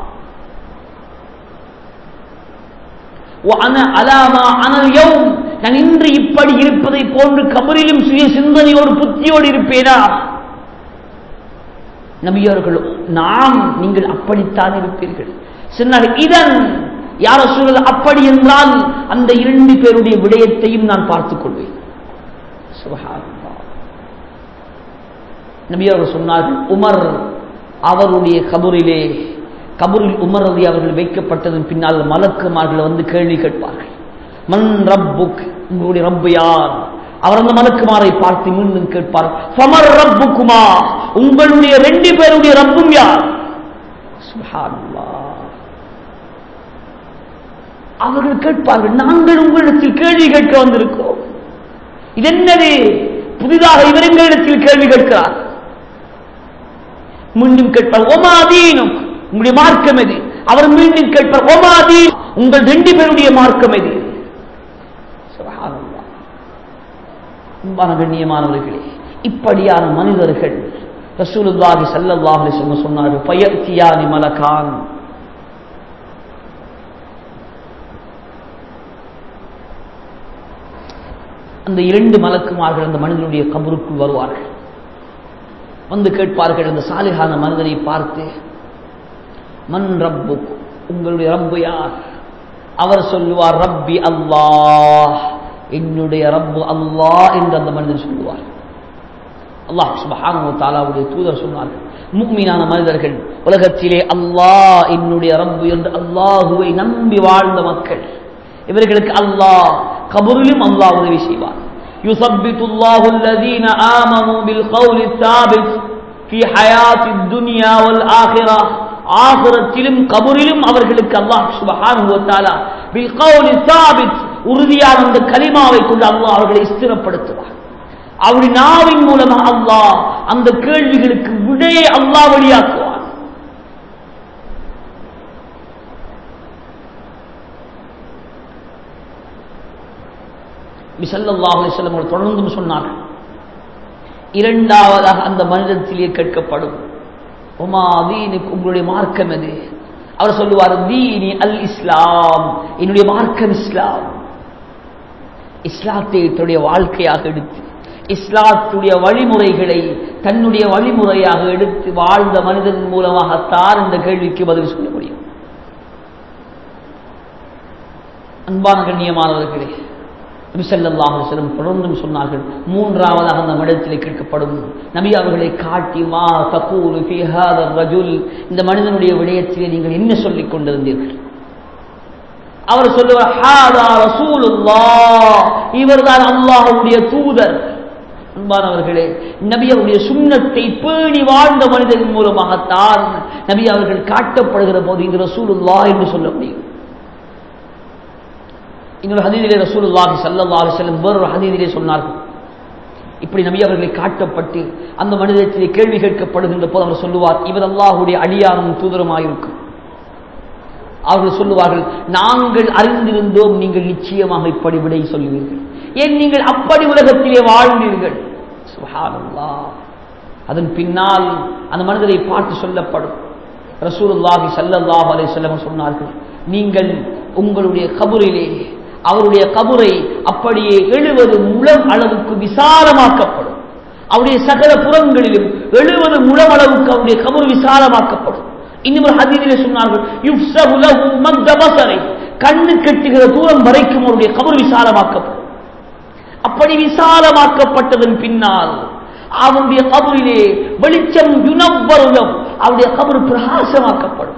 وأنا على ما أنا اليوم நான் இன்று இப்படி இருப்பதை போன்று கபரிலும் சுய சிந்தனையோடு புத்தியோடு இருப்பேனா நபியவர்கள் நாம் நீங்கள் அப்படித்தான் இருப்பீர்கள் சொன்னார்கள் இதன் யார சூழல் அப்படி என்றால் அந்த இரண்டு பேருடைய விடயத்தையும் நான் பார்த்துக் கொள்வேன் நபியவர்கள் சொன்னார்கள் உமர் அவருடைய கபூரிலே கபூரில் உமர் ரதி அவர்கள் வைக்கப்பட்டதன் பின்னால் மலக்குமார்கள் வந்து கேள்வி கேட்பார்கள் மன் ரப்புக் உங்களுடைய ரப்பு யார் அவர் அந்த மலக்குமாரை பார்த்து மீண்டும் கேட்பார் சமர் ரப்புக்குமா உங்களுடைய ரெண்டு பேருடைய ரப்பும் யார் அவர்கள் கேட்பார்கள் நாங்கள் உங்களிடத்தில் கேள்வி கேட்க வந்திருக்கிறோம் இது என்னது புதிதாக இவர் எங்களிடத்தில் கேள்வி கேட்கிறார் மீண்டும் கேட்பார் ஒமாதீனும் உங்களுடைய மார்க்கம் எது அவர் மீண்டும் கேட்பார் ஒமாதீன் உங்கள் ரெண்டு பேருடைய மார்க்கம் எது அன்பான கண்ணியமானவர்களே இப்படியான மனிதர்கள் ரசூலுல்லாஹி ஸல்லல்லாஹு அலைஹி வஸல்லம் சொன்னார்கள் ஃபயத்தியானி மலகான் அந்த இரண்டு மலக்குமார்கள் அந்த மனிதனுடைய கபருக்குள் வருவார்கள் வந்து கேட்பார்கள் அந்த சாலிகான மனிதனை பார்த்து மன் ரப்பு உங்களுடைய ரப்பு யார் அவர் சொல்லுவார் ரப்பி அல்லாஹ் என்னுடைய ரப்பு அல்லாஹ் என்று அந்த மனிதன் சொல்லுவார் அல்லாஹ் சுபஹானு தாலாவுடைய தூதர் சொன்னார்கள் முக்மீனான மனிதர்கள் உலகத்திலே அல்லாஹ் என்னுடைய ரப்பு என்று அல்லாஹுவை நம்பி வாழ்ந்த மக்கள் இவர்களுக்கு அல்லாஹ் கபூரிலும் அல்லாஹ் உதவி செய்வார் يثبت الله الذين آمنوا بالقول الثابت في حياة الدنيا والآخرة ஆகிரத்திலும் கபூரிலும் அவர்களுக்கு அல்லாஹ் சுபஹானு வத்தாலா பில் கௌலி சாபித் உறுதியான அந்த கலிமாவை கொண்டு அல்லாஹ் அவர்களை ஸ்திரப்படுத்துவார் அவருடைய நாவின் மூலமாக அல்லாஹ் அந்த கேள்விகளுக்கு விடையை அல்லாஹ் வழியாக்குவார் செல்லம் தொடர்ந்தும் சொன்னார்கள் இரண்டாவதாக அந்த மனிதத்திலே கேட்கப்படும் உமா தீனுக்கு உங்களுடைய மார்க்கம் எது அவர் சொல்லுவார் தீனி அல் இஸ்லாம் என்னுடைய மார்க்கம் இஸ்லாம் இஸ்லாத்தை தன்னுடைய வாழ்க்கையாக எடுத்து இஸ்லாத்துடைய வழிமுறைகளை தன்னுடைய வழிமுறையாக எடுத்து வாழ்ந்த மனிதன் மூலமாகத்தான் இந்த கேள்விக்கு பதில் சொல்ல முடியும் அன்பான கண்ணியமானவர்களே நபிசல்லாஹலம் தொடர்ந்தும் சொன்னார்கள் மூன்றாவதாக அந்த மனிதத்திலே கேட்கப்படும் நபி அவர்களை காட்டி மா தகூல் ரஜுல் இந்த மனிதனுடைய விடயத்திலே நீங்கள் என்ன சொல்லிக் கொண்டிருந்தீர்கள் அவர் சொல்லுவார் இவர்தான் அல்லாஹுடைய தூதர் அன்பானவர்களே நபி அவருடைய சுண்ணத்தை பேணி வாழ்ந்த மனிதன் மூலமாகத்தான் நபி அவர்கள் காட்டப்படுகிற போது இந்த ரசூலுல்லா என்று சொல்ல முடியும் இன்னொரு ஹதீதிலே ரசூலுல்லாஹி ஸல்லல்லாஹு அலைஹி வஸல்லம் வேறொரு ஹதீதிலே சொன்னார்கள் இப்படி நபி அவர்களை காட்டப்பட்டு அந்த மனிதத்திலே கேள்வி கேட்கப்படுகின்ற போது அவர் சொல்லுவார் இவர் அல்லாஹுடைய அடியாரும் தூதருமாயிருக்கும் அவர்கள் சொல்லுவார்கள் நாங்கள் அறிந்திருந்தோம் நீங்கள் நிச்சயமாக இப்படி விடை சொல்லுவீர்கள் ஏன் நீங்கள் அப்படி உலகத்திலே வாழ்ந்தீர்கள் சுஹானல்லாஹ் அதன் பின்னால் அந்த மனிதரை பார்த்து சொல்லப்படும் ரசூலுல்லாஹி ஸல்லல்லாஹு அலைஹி வஸல்லம் சொன்னார்கள் நீங்கள் உங்களுடைய கபரிலே அவருடைய கபரை அப்படியே எழுபது முழம் அளவுக்கு விசாலமாக்கப்படும் அவருடைய சகல புறங்களிலும் எழுபது முழம் அளவுக்கு அவருடைய கபர் விசாலமாக்கப்படும் இன்னும் ஒரு ஹதீதிலே சொன்னார்கள் யுஃப்ஸஹு லஹு மத்த பஸரை கண்ணு கெட்டுகிற தூரம் வரைக்கும் அவருடைய கபர் விசாலமாக்கப்படும் அப்படி விசாலமாக்கப்பட்டதன் பின்னால் அவருடைய கபரிலே வெளிச்சம் யுனவ்வருலம் அவருடைய கபர் பிரகாசமாக்கப்படும்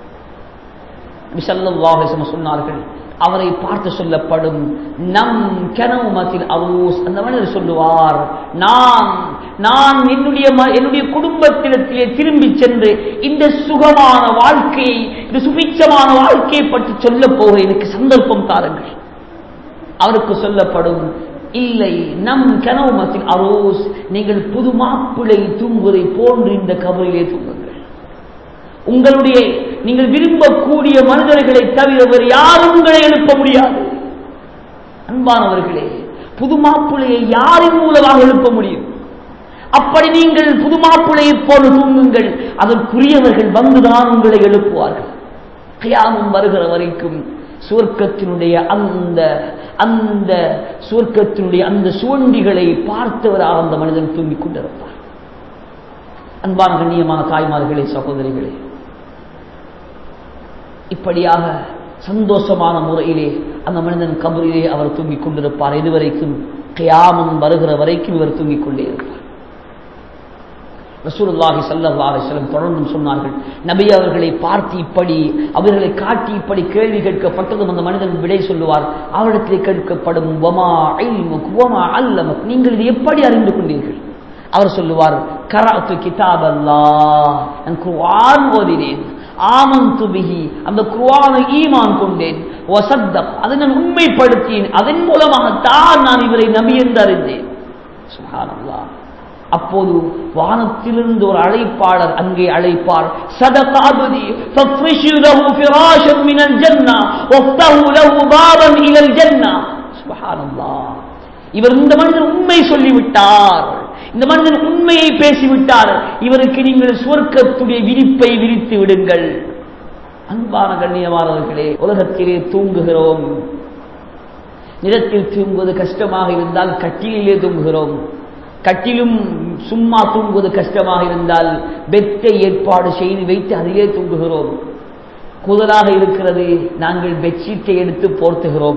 சொன்னார்கள் அவரை பார்த்து சொல்லப்படும் நம் கனவுமத்தில் அவூஸ் அந்த மனிதர் சொல்லுவார் நான் நான் என்னுடைய என்னுடைய குடும்பத்திடத்திலே திரும்பி சென்று இந்த சுகமான வாழ்க்கையை இந்த சுபிச்சமான வாழ்க்கையை பற்றி சொல்ல போக எனக்கு சந்தர்ப்பம் தாருங்கள் அவருக்கு சொல்லப்படும் இல்லை நம் கனவுமத்தில் அரோஸ் நீங்கள் புது மாப்பிளை தூங்குவதை போன்று இந்த கபரிலே தூங்குங்கள் உங்களுடைய நீங்கள் விரும்பக்கூடிய மனிதர்களை தவிர வேறு யாரும் உங்களை எழுப்ப முடியாது அன்பானவர்களே புது மாப்பிள்ளையை யாரின் மூலமாக எழுப்ப முடியும் அப்படி நீங்கள் புது மாப்பிள்ளையை போல தூங்குங்கள் அதற்குரியவர்கள் வந்துதான் உங்களை எழுப்புவார்கள் கியாமம் வருகிற வரைக்கும் சுவர்க்கத்தினுடைய அந்த அந்த சுவர்க்கத்தினுடைய அந்த சுவண்டிகளை பார்த்தவராக அந்த மனிதன் தூங்கிக் கொண்டிருப்பார் அன்பான கண்ணியமான தாய்மார்களே சகோதரிகளே இப்படியாக சந்தோஷமான முறையிலே அந்த மனிதன் கபரிலே அவர் தூங்கிக் கொண்டிருப்பார் இதுவரைக்கும் கியாமம் வருகிற வரைக்கும் இவர் தூங்கிக் கொண்டே இருப்பார் ரசூலுல்லாஹி ஸல்லல்லாஹு அலைஹி வஸல்லம் தொடர்ந்தும் சொன்னார்கள் நபி அவர்களை பார்த்து இப்படி அவர்களை காட்டி இப்படி கேள்வி கேட்கப்பட்டதும் அந்த மனிதன் விடை சொல்லுவார் அவரிடத்திலே கேட்கப்படும் வமா இல்முக் வமா அல்லமக் நீங்கள் இது எப்படி அறிந்து கொண்டீர்கள் அவர் சொல்லுவார் கராத்து கிதாப் அல்லாஹ் நான் குர்ஆன் ஓதினேன் ஆமந்து பிஹி அந்த குர்ஆனை ஈமான் கொண்டேன் வசத்தக் அதை நான் உண்மைப்படுத்தினேன் அதன் மூலமாகத்தான் நான் இவரை நபி என்று அறிந்தேன் சுப்ஹானல்லாஹ் அப்போது வானத்திலிருந்து ஒரு அழைப்பாளர் அங்கே அழைப்பார் சதகாபதி ஃபஃப்ரிஷு லஹு ஃபிராஷன் மினல் ஜன்னா வஃப்தஹு லஹு பாபன் இலல் ஜன்னா சுப்ஹானல்லாஹ் இவர் இந்த மனிதன் உண்மை சொல்லிவிட்டார் இந்த மனிதன் உண்மையை பேசிவிட்டார் இவருக்கு நீங்கள் சுவர்க்கத்துடைய விரிப்பை விரித்து விடுங்கள் அன்பான கண்ணியமானவர்களே உலகத்திலே தூங்குகிறோம் நிலத்தில் தூங்குவது கஷ்டமாக இருந்தால் கட்டிலே தூங்குகிறோம் கட்டிலும் சும்மா தூங்குவது கஷ்டமாக இருந்தால் பெட்டை ஏற்பாடு செய்து வைத்து அதிலே தூங்குகிறோம் குதலாக இருக்கிறது நாங்கள் பெட்ஷீட்டை எடுத்து போர்த்துகிறோம்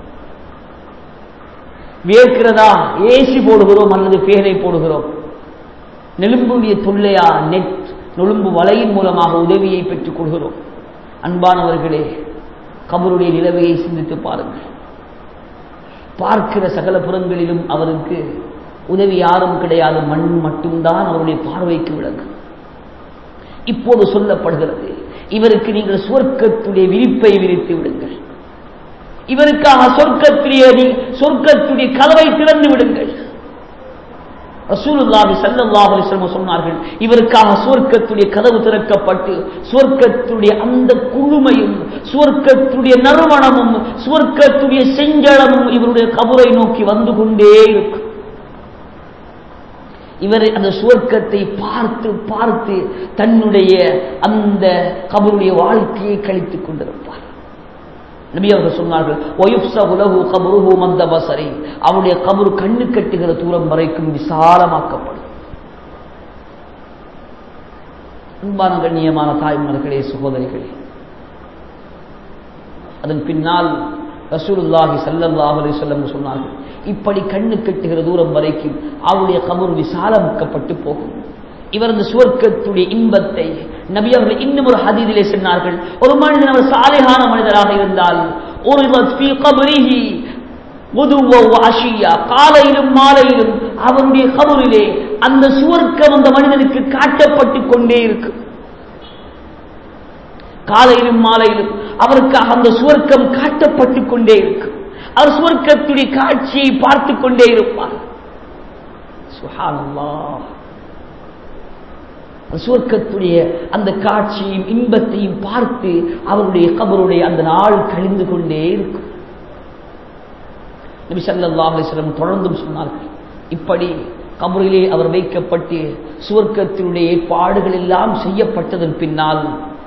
வேர்க்கிறதா ஏசி போடுகிறோம் அல்லது பேனை போடுகிறோம் நெலும்புடைய தொல்லையா நெட் நொழும்பு வலையின் மூலமாக உதவியை பெற்றுக் கொள்கிறோம் அன்பானவர்களே கபருடைய நிலவையை சிந்தித்து பாருங்கள் பார்க்கிற சகல புறங்களிலும் அவருக்கு உதவி யாரும் கிடையாது மண் மட்டும்தான் அவருடைய பார்வைக்கு விளங்கும் இப்போது சொல்லப்படுகிறது இவருக்கு நீங்கள் சுவர்க்கத்துடைய விரிப்பை விரித்து விடுங்கள் இவருக்காக சொர்க்கத்துடைய சொர்க்கத்துடைய கதவை திறந்து விடுங்கள் ரசூலுல்லாஹி ஸல்லல்லாஹு அலைஹி வஸல்லம் சொன்னார்கள் இவருக்காக சுவர்க்கத்துடைய கதவு திறக்கப்பட்டு சுவர்க்கத்துடைய அந்த குழுமையும் சுவர்க்கத்துடைய நறுமணமும் சுவர்க்கத்துடைய செஞ்சளமும் இவருடைய கபரை நோக்கி வந்து கொண்டே இருக்கும் இவர் அந்த சுவர்க்கத்தை பார்த்து பார்த்து தன்னுடைய அந்த கபருடைய வாழ்க்கையை கழித்துக் கொண்டிருப்பார் நபி அவர்கள் சொன்னார்கள் அவருடைய கபரு கண்ணு கட்டுகிற தூரம் வரைக்கும் விசாலமாக்கப்படும் அன்பான கண்ணியமான தாய்மார்களே சகோதரிகளே அதன் பின்னால் ரசூலுல்லாஹி சல்லல்லாஹு அலைஹி வஸல்லம் சொன்னார்கள் இப்படி கண்ணு கட்டுகிற தூரம் வரைக்கும் அவருடைய கபர் விசாலமாக்கப்பட்டு போகும் இவர் இந்த சுவர்க்கத்துடைய இன்பத்தை நபி அவர்கள் இன்னும் ஒரு ஹதீதிலே சொன்னார்கள் ஒரு மனிதன் அவர் சாலைகான மனிதராக இருந்தால் ஒரு காலையிலும் மாலையிலும் அவருடைய கபரிலே அந்த சுவர்க்கம் அந்த மனிதனுக்கு காட்டப்பட்டு கொண்டே இருக்கும் காலையிலும் மாலையிலும் அவருக்காக அந்த சுவர்க்கம் காட்டப்பட்டு கொண்டே இருக்கும் அவர் சுவர்க்கத்துடைய காட்சியை பார்த்து கொண்டே இருப்பார் சுஹானல்லாஹ் சுவர்க்கத்துடைய அந்த காட்சியும் இன்பத்தையும் பார்த்து அவருடைய கபருடைய அந்த நாள் கழிந்து கொண்டே இருக்கும் நபி ஸல்லல்லாஹு அலைஹி வஸல்லம் தொடர்ந்தும் சொன்னார்கள் இப்படி கபரிலே அவர் வைக்கப்பட்டு சுவர்க்கத்தினுடைய ஏற்பாடுகள் எல்லாம் செய்யப்பட்டதன் பின்னால்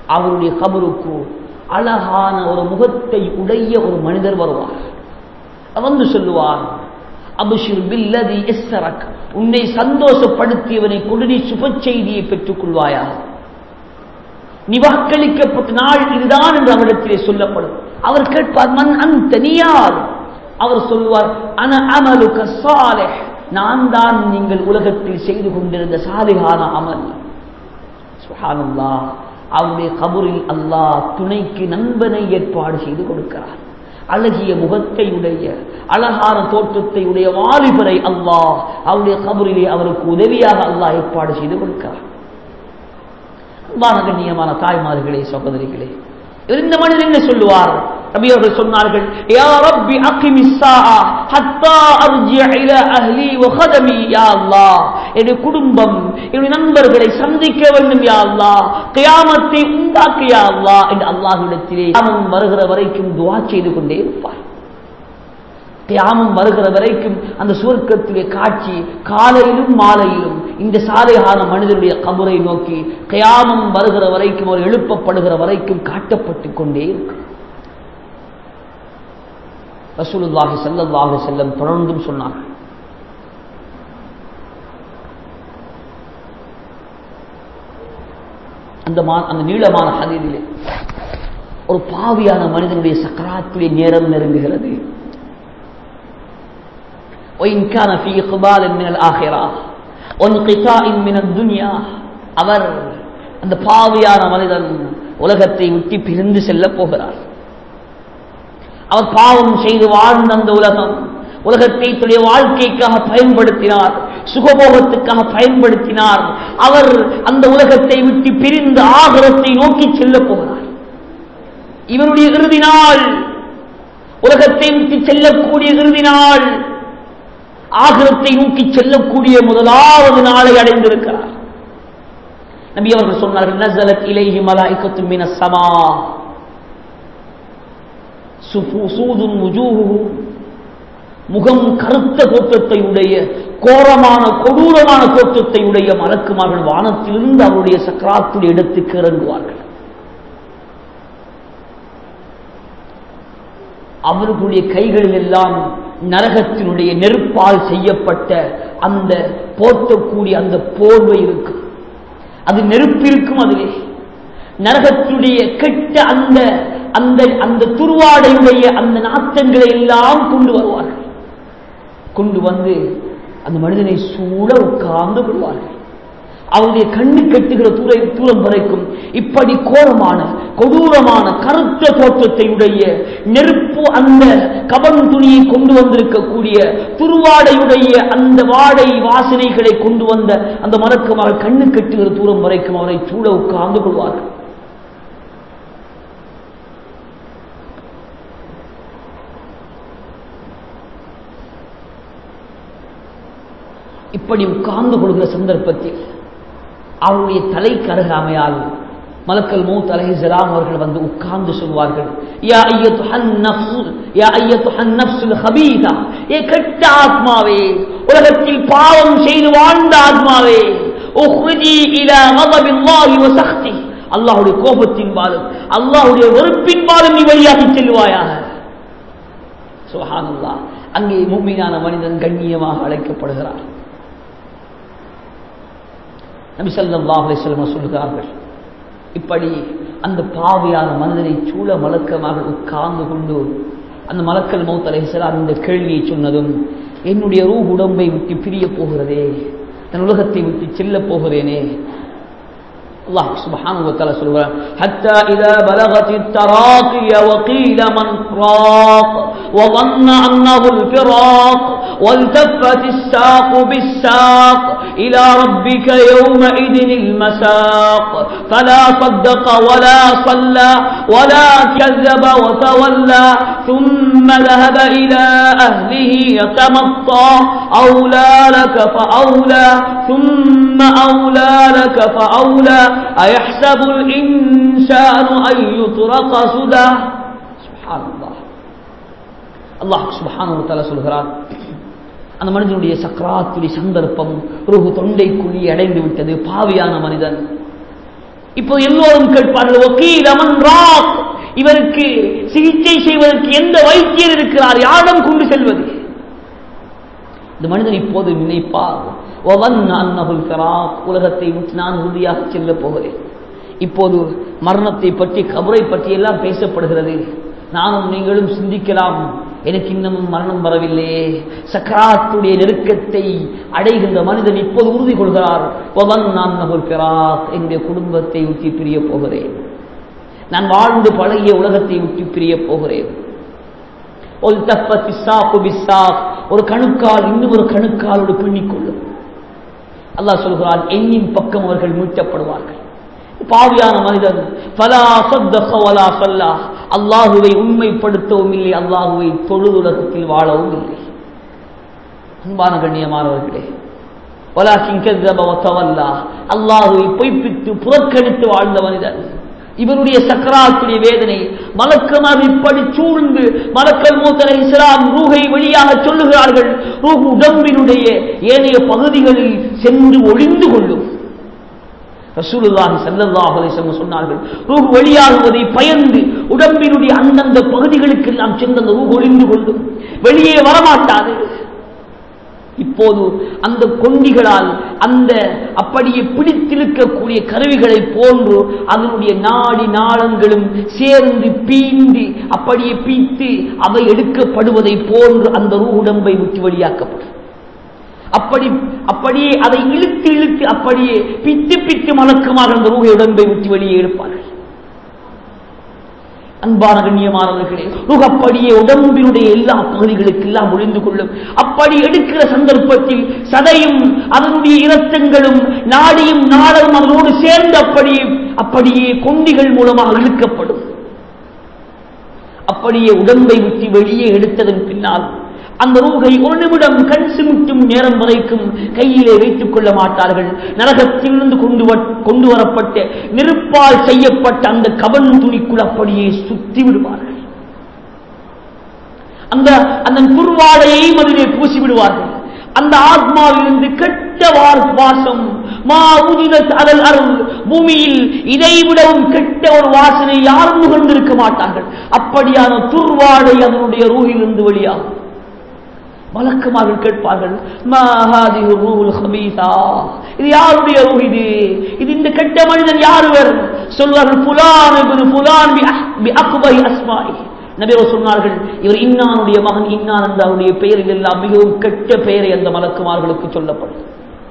அவருடைய கபருக்கு அழகான ஒரு முகத்தை உடைய ஒரு மனிதர் வருவார் வந்து சொல்லுவார் அபுஷிர் பில்லதி எஸ்ஸரக் உன்னை சந்தோஷப்படுத்தியவனை கொண்டு நீ சுப செய்தியை பெற்றுக் கொள்வாயா நீ வாக்களிக்கப்பட்ட நாள் இதுதான் என்று அவரிடத்திலே சொல்லப்படும் அவர் கேட்பார் மன் அந்த நீயார் அவர் சொல்லுவார் அன அமலுக சாலிஹ் நான் தான் நீங்கள் உலகத்தில் செய்து கொண்டிருந்த சாலிகான அமல் சுஹானல்லாஹ் அவருடைய கபூரில் அல்லாஹ் துணைக்கு நண்பனை ஏற்பாடு செய்து கொடுக்கிறார் அழகிய முகத்தை உடைய அழகான தோற்றத்தை உடைய வாலிபரை அல்லாஹ் அவருடைய கபூரிலே அவருக்கு உதவியாக அல்லாஹ் ஏற்பாடு செய்து கொடுக்கிறார் அன்பான கண்ணியமான தாய்மார்களே சகோதரிகளே இவர் இந்த மனிதர் என்ன சொல்லுவார் நபி அவர்கள் சொன்னார்கள் யா ரப்பி அகிமி ஸாஆ ஹத்தா அர்ஜிஅ இலா அஹ்லி வ ஹதமி யா அல்லாஹ் என்னுடைய குடும்பம் என்னுடைய நண்பர்களை சந்திக்க வேண்டும் யா அல்லாஹ் கியாமத்தை உண்டாக்கு யா அல்லாஹ் என்று அல்லாஹ்விடத்திலே கியாமம் வருகிற வரைக்கும் துஆ செய்து கொண்டே இருப்பார் கியாமம் வருகிற வரைக்கும் அந்த சுவர்க்கத்துடைய காட்சி காலையிலும் மாலையிலும் இந்த சாலையான மனிதனுடைய கபரை நோக்கி கியாமம் வருகிற வரைக்கும் அவர் எழுப்பப்படுகிற வரைக்கும் காட்டப்பட்டு கொண்டே இருக்கும் ரசூலுல்லாஹி ஸல்லல்லாஹு அலைஹி வஸல்லம் தொடர்ந்தும் சொன்னார்கள் அந்த மா அந்த நீளமான ஹதீதிலே ஒரு பாவியான மனிதனுடைய சக்கராத்துடைய நேரம் நெருங்குகிறது وإن كان في إقبال من الآخرة وانقطاع من الدنيا அவர் அந்த பாவியான மனிதன் உலகத்தை விட்டு பிரிந்து செல்ல போகிறார் அவர் பாவம் செய்து வாழ்ந்த அந்த உலகம் உலகத்தை தன்னுடைய வாழ்க்கைக்காக பயன்படுத்தினார் சுகபோகத்துக்காக பயன்படுத்தினார் அவர் அந்த உலகத்தை விட்டு பிரிந்து ஆகரத்தை நோக்கி செல்ல போகிறார் இவருடைய இறுதி நாள் உலகத்தை விட்டு செல்லக்கூடிய இறுதி நாள் ஆகிரத்தை நோக்கி செல்லக்கூடிய முதலாவது நாளை அடைந்திருக்கிறார் நபி அவர்கள் சொன்னார்கள் நசலத் இலைஹி மலாய்க்கத்து மின சமா சூதும் முகம் கருத்த தோற்றத்தை உடைய கோரமான கொடூரமான தோற்றத்தை உடைய மலக்குமார்கள் வானத்திலிருந்து அவருடைய சக்கராத்துடைய இடத்துக்கு இறங்குவார்கள் அவர்களுடைய கைகளில் எல்லாம் நரகத்தினுடைய நெருப்பால் செய்யப்பட்ட அந்த போர்த்தக்கூடிய அந்த போர்வை இருக்கும் அது நெருப்பு இருக்கும் அதிலே நரகத்துடைய கெட்ட அந்த அந்த அந்த துருவாடையுடைய அந்த நாட்டங்களை எல்லாம் கொண்டு வருவார்கள் கொண்டு வந்து அந்த மனிதனை சூழ உட்கார்ந்து விடுவார்கள் அவருடைய கண்ணு கட்டுகிற தூர தூரம் வரைக்கும் இப்படி கோரமான கொடூரமான கருத்த தோற்றத்தை உடைய நெருப்பு அந்த கபன் துணியை கொண்டு வந்திருக்கக்கூடிய துருவாடையுடைய அந்த வாடை வாசனைகளை கொண்டு வந்த அந்த மலக்குமார் கண்ணு கட்டுகிற தூரம் வரைக்கும் அவரை சூழ உட்கார்ந்து கொள்வார்கள் இப்படி உட்கார்ந்து கொள்கிற சந்தர்ப்பத்தில் அவருடைய தலைக்கு அருகாமையால் மலக்கல் மூத் அலைஹிஸ்ஸலாம் அவர்கள் வந்து உட்கார்ந்து சொல்வார்கள் யா ஐயத்துஹன் நஃப்ஸ் யா ஐயத்துஹன் நஃப்ஸுல் ஹபீதா ஏ கெட்ட ஆத்மாவே உலகத்தில் பாவம் செய்து வாழ்ந்த ஆத்மாவே உஹ்ருஜி இலா கதபில்லாஹி வ சக்தி அல்லாஹ்வுடைய கோபத்தின் பாலும் அல்லாஹ்வுடைய வெறுப்பின் பாலும் நீ வழியாகி செல்வாயாக சுப்ஹானல்லாஹ் அங்கே முஃமினான மனிதன் கண்ணியமாக அழைக்கப்படுகிறார் நபி ஸல்லல்லாஹு அலைஹி வஸல்லம் சொல்கிறார்கள் இப்படி அந்த பாவியான மனிதனை சூழ மலக்கமாக உட்கார்ந்து கொண்டு அந்த மலக்கல் மௌத் அலைஹிஸ்ஸலாம் இந்த கேள்வியை சொன்னதும் என்னுடைய ரூ உடம்பை விட்டு பிரிய போகிறதே தன் உலகத்தை விட்டு செல்ல போகிறேனே الله سبحانه وتعالى سبحانه حتى إذا بلغت التراقي وقيل من راق وظن أنه الفراق والتفت الساق بالساق إلى ربك يومئذ المساق فلا صدق ولا صلى ولا كذب وتولى ثم ذهب إلى أهله يتمطى أولى لك فأولى ثم أولى لك فأولى أيحسب الإنسان أن يترك سدى سبحان الله அல்லாஹ் சுபஹானு தஆலா சொல்கிறார் அந்த மனிதனுடைய சக்கராத்துடைய சந்தர்ப்பம் ருஹு தொண்டை குழி அடைந்து விட்டது பாவியான மனிதன் இப்போது எல்லோரும் கேட்பார்கள் வக்கீல் அமன் ராக் இவருக்கு சிகிச்சை செய்வதற்கு எந்த வைத்தியர் இருக்கிறார் யாரிடம் கொண்டு செல்வது இந்த மனிதன் இப்போது நினைப்பார் உலகத்தை விட்டு நான் உறுதியாக செல்ல போகிறேன் இப்போது மரணத்தை பற்றி கபரை பற்றி எல்லாம் பேசப்படுகிறது நானும் நீங்களும் சிந்திக்கலாம் எனக்கு இன்னமும் மரணம் வரவில்லையே சக்கராத்துடைய நெருக்கத்தை அடைகின்ற மனிதன் இப்போது உறுதி கொள்கிறார் நான் நகர்கிறார் என்னுடைய குடும்பத்தை விட்டு பிரிய போகிறேன் நான் வாழ்ந்து பழகிய உலகத்தை விட்டு பிரிய போகிறேன் ஒரு கணுக்கால் இன்னும் ஒரு கணுக்காலோடு பின்னிக்கொள்ளும் அல்லாஹ் சொல்கிறான் எண்ணின் பக்கம் அவர்கள் மீட்டப்படுவார்கள் பாவியான மனிதன் பலா சொத்தலா சொல்லா அல்லாஹுவை உண்மைப்படுத்தவும் இல்லை அல்லாஹுவை தொழுதுலகத்தில் வாழவும் இல்லை அன்பான கண்ணியமானவர்களே அல்லாஹுவை பொய்ப்பித்து புறக்கணித்து வாழ்ந்த மனிதன் இவருடைய சக்கராத்துடைய வேதனை மலக்கமாக இப்படி சூழ்ந்து மலக்கல் மூத்தலை இஸ்லாம் ரூகை வழியாக சொல்லுகிறார்கள் ரூஹ் உடம்பினுடைய ஏனைய பகுதிகளில் சென்று ஒளிந்து கொள்ளும் ரசூலுல்லாஹி ஸல்லல்லாஹு அலைஹி வஸல்லம் சொன்னார்கள் ரூஹ் வெளியாகுவதை பயந்து உடம்பினுடைய அந்தந்த பகுதிகளுக்கு எல்லாம் சென்று அந்த ரூஹ் ஒளிந்து கொள்ளும் வெளியே வரமாட்டாது இப்போது அந்த கொண்டிகளால் அந்த அப்படியே பிடித்திருக்கக்கூடிய கருவிகளை போன்று அதனுடைய நாடி நாளங்களும் சேர்ந்து பீந்து அப்படியே பீத்து அவை எடுக்கப்படுவதை போன்று அந்த ரூ உடம்பை விட்டு வெளியாக்கப்படும் அப்படி அப்படியே அதை இழுத்து இழுத்து அப்படியே பித்து பித்து மலக்குமாக அந்த ரூகை உடம்பை விட்டு வெளியே எடுப்பார்கள் அன்பான கண்ணியமானவர்களே ரூஹ் அப்படியே உடம்பினுடைய எல்லா பகுதிகளுக்கு எல்லாம் ஒளிந்து கொள்ளும் அப்படி எடுக்கிற சந்தர்ப்பத்தில் சதையும் அதனுடைய இரத்தங்களும் நாடியும் நாளரும் அதனோடு சேர்ந்து அப்படியே அப்படியே கொண்டிகள் மூலமாக இழுக்கப்படும் அப்படியே உடம்பை விட்டு வெளியே எடுத்ததன் பின்னால் அந்த ரூகை ஒரு நிமிடம் கண் சிமிட்டும் நேரம் வரைக்கும் கையிலே வைத்துக் கொள்ள மாட்டார்கள் நரகத்திலிருந்து கொண்டு கொண்டு வரப்பட்ட நெருப்பால் செய்யப்பட்ட அந்த கவன் துணிக்குள் அப்படியே சுத்தி விடுவார்கள் அந்த அந்த துர்வாடையையும் அதிலே பூசி விடுவார்கள் அந்த ஆத்மாவிலிருந்து கெட்ட வாசம் மா உதிதத் அதல் அருள் பூமியில் இதைவிடவும் கெட்ட ஒரு வாசனை யாரும் நுகர்ந்திருக்க மாட்டார்கள் அப்படியான துர்வாடை அதனுடைய ரூகிலிருந்து வெளியாகும் வழக்கமாக கேட்பார்கள் இது யாருடைய ரூஹ் இது இது இந்த கெட்ட மனிதன் யாருவர் சொல்வார்கள் புலான் புலான் அஸ்மாய் நபியோ சொன்னார்கள் இவர் இன்னானுடைய மகன் இன்னான் என்ற அவருடைய பெயரில் எல்லாம் மிகவும் கெட்ட பெயரை அந்த மலக்குமார்களுக்கு சொல்லப்படும்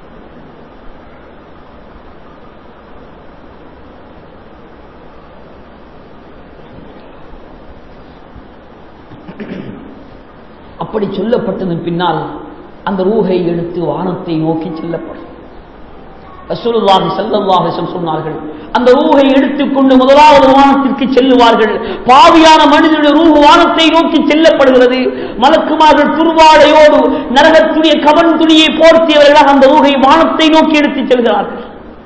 அப்படி சொல்லப்பட்டதன் பின்னால் அந்த ரூகை எடுத்து வானத்தை நோக்கி செல்லப்படும் ரசூலுல்லாஹி ஸல்லல்லாஹு அலைஹி வஸல்லம் சொன்னார்கள் அந்த ரூஹை எடுத்துக்கொண்டு முதலாவது வானத்திற்கு செல்லுவார்கள் பாவியான மனிதனுடைய ரூஹ் வானத்தை நோக்கி செல்லப்படுகிறது மலக்குமார்கள் துர்வாடையோடு நரகத்துடைய கவன் துணியை போர்த்தியவர்களாக அந்த ரூஹை வானத்தை நோக்கி எடுத்துச் செல்கிறார்கள்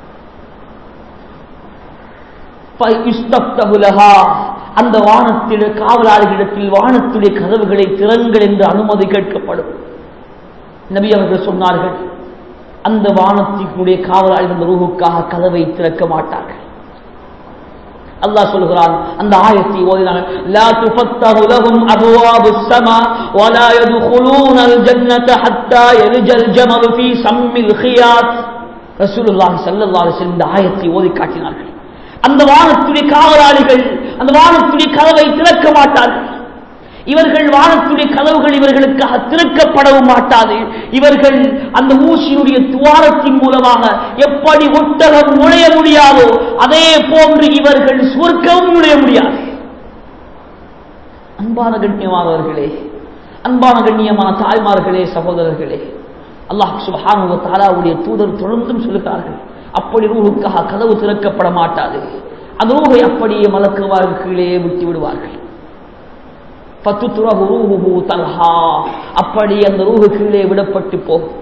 அந்த வானத்தில காவலாளிகளிடத்தில் வானத்துடைய கதவுகளை திறங்கள் என்று அனுமதி கேட்கப்படும் நபி அவர்கள் சொன்னார்கள் அந்த வானத்தினுடைய காவலாளிகள் அந்த ரூஹுக்காக கதவை திறக்க மாட்டார்கள் அல்லாஹ் சொல்கிறான் அந்த ஆயத்தை ஓதினார்கள் லா துஃபத்தஹு லஹும் அபவாபுஸ் ஸமா வலா யதுகுலூனல் ஜன்னத ஹத்தா யல்ஜல் ஜமலு ஃபீ சம்மில் ஹியாத் ரசூலுல்லாஹி ஸல்லல்லாஹு அலைஹி வஸல்லம் இந்த ஆயத்தை ஓதி காட்டினார்கள் அந்த வானத்துடைய காவலாளிகள் அந்த வானத்துடைய கதவை திறக்க மாட்டார்கள் இவர்கள் வானத்துடைய கதவுகள் இவர்களுக்காக திறக்கப்படவும் மாட்டாது இவர்கள் அந்த ஊசியினுடைய துவாரத்தின் மூலமாக எப்படி ஒட்டகம் நுழைய முடியாதோ அதே போன்று இவர்கள் சுவர்க்கவும் நுழைய முடியாது அன்பான கண்ணியமானவர்களே அன்பான கண்ணியமான தாய்மார்களே சகோதரர்களே அல்லாஹ் சுபஹானுவ தாலாவுடைய தூதர் தொடர்ந்தும் சொல்லுகிறார்கள் அப்படி ரூஹுக்காக கதவு திறக்கப்பட மாட்டாது அந்த ரூஹை அப்படியே மலக்குவார்கள் கீழே விட்டு விடுவார்கள் பத்து துறகு ரூஹு தல்ஹா அப்படி அந்த ரூஹு கீழே விடப்பட்டு போகும்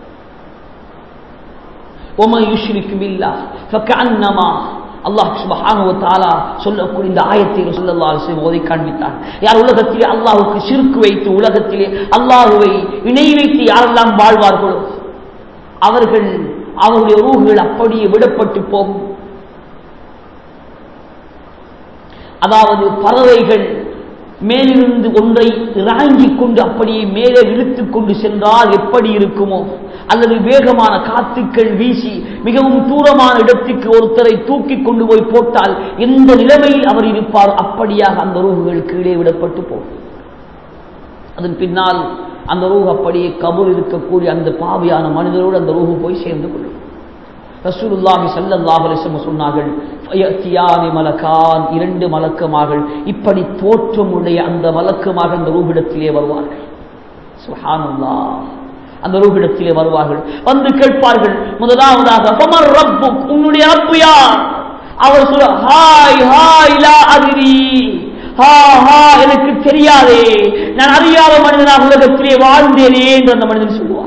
ஒமன் யுஷ்ரிக்கு பில்லா ஃபக்கஅன்னமா அல்லாஹ் சுப்ஹானஹு வ தஆலா சொல்லக்கூடிய இந்த ஆயத்தை ரசூலுல்லாஹி அலைஹி வஸல்லம் ஓதி காண்பித்தார் யார் உலகத்திலே அல்லாஹ்வுக்கு ஷிர்க் வைத்து உலகத்திலே அல்லாஹ்வை இணை வைத்து யாரெல்லாம் வாழ்வார்களோ அவர்கள் அவருடைய ரூஹுகள் அப்படியே விடப்பட்டு போகும் அதாவது பறவைகள் மேலிருந்து ஒன்றை இறங்கிக் கொண்டு அப்படியே மேலே இழுத்துக் கொண்டு சென்றால் எப்படி இருக்குமோ அல்லது வேகமான காத்துக்கள் வீசி மிகவும் தூரமான இடத்துக்கு ஒருத்தரை தூக்கி கொண்டு போய் போட்டால் எந்த நிலைமையில் அவர் இருப்பார் அப்படியாக அந்த ரூகுகள் கீழே விடப்பட்டு போகும் அதன் பின்னால் அந்த ரூஹ் அப்படியே கபூர் இருக்கக்கூடிய அந்த பாவியான மனிதரோடு அந்த ரூஹு போய் சேர்ந்து கொள்ளும் ரசூலுல்லாஹி ஸல்லல்லாஹு அலைஹி வஸல்லம் சொன்னார்கள் ஃபயத்தியானி மலகான் இரண்டு மலக்குமார்கள் இப்படி தோற்றமுடைய அந்த மலக்குமாக அந்த ரூபிடத்திலே வருவார்கள் சுப்ஹானல்லாஹ் அந்த ரூபிடத்திலே வருவார்கள் வந்து கேட்பார்கள் முதலாவதாக ஃபமர் ரப்புக் உன்னுடைய ரப்பு யார் அவர் சொல்ல ஹாய் ஹாய் லா அதிரி ஹா ஹா எனக்கு தெரியாதே நான் அறியாத மனிதனாக உலகத்திலே வாழ்ந்தேனே என்று அந்த மனிதன் சொல்லுவார்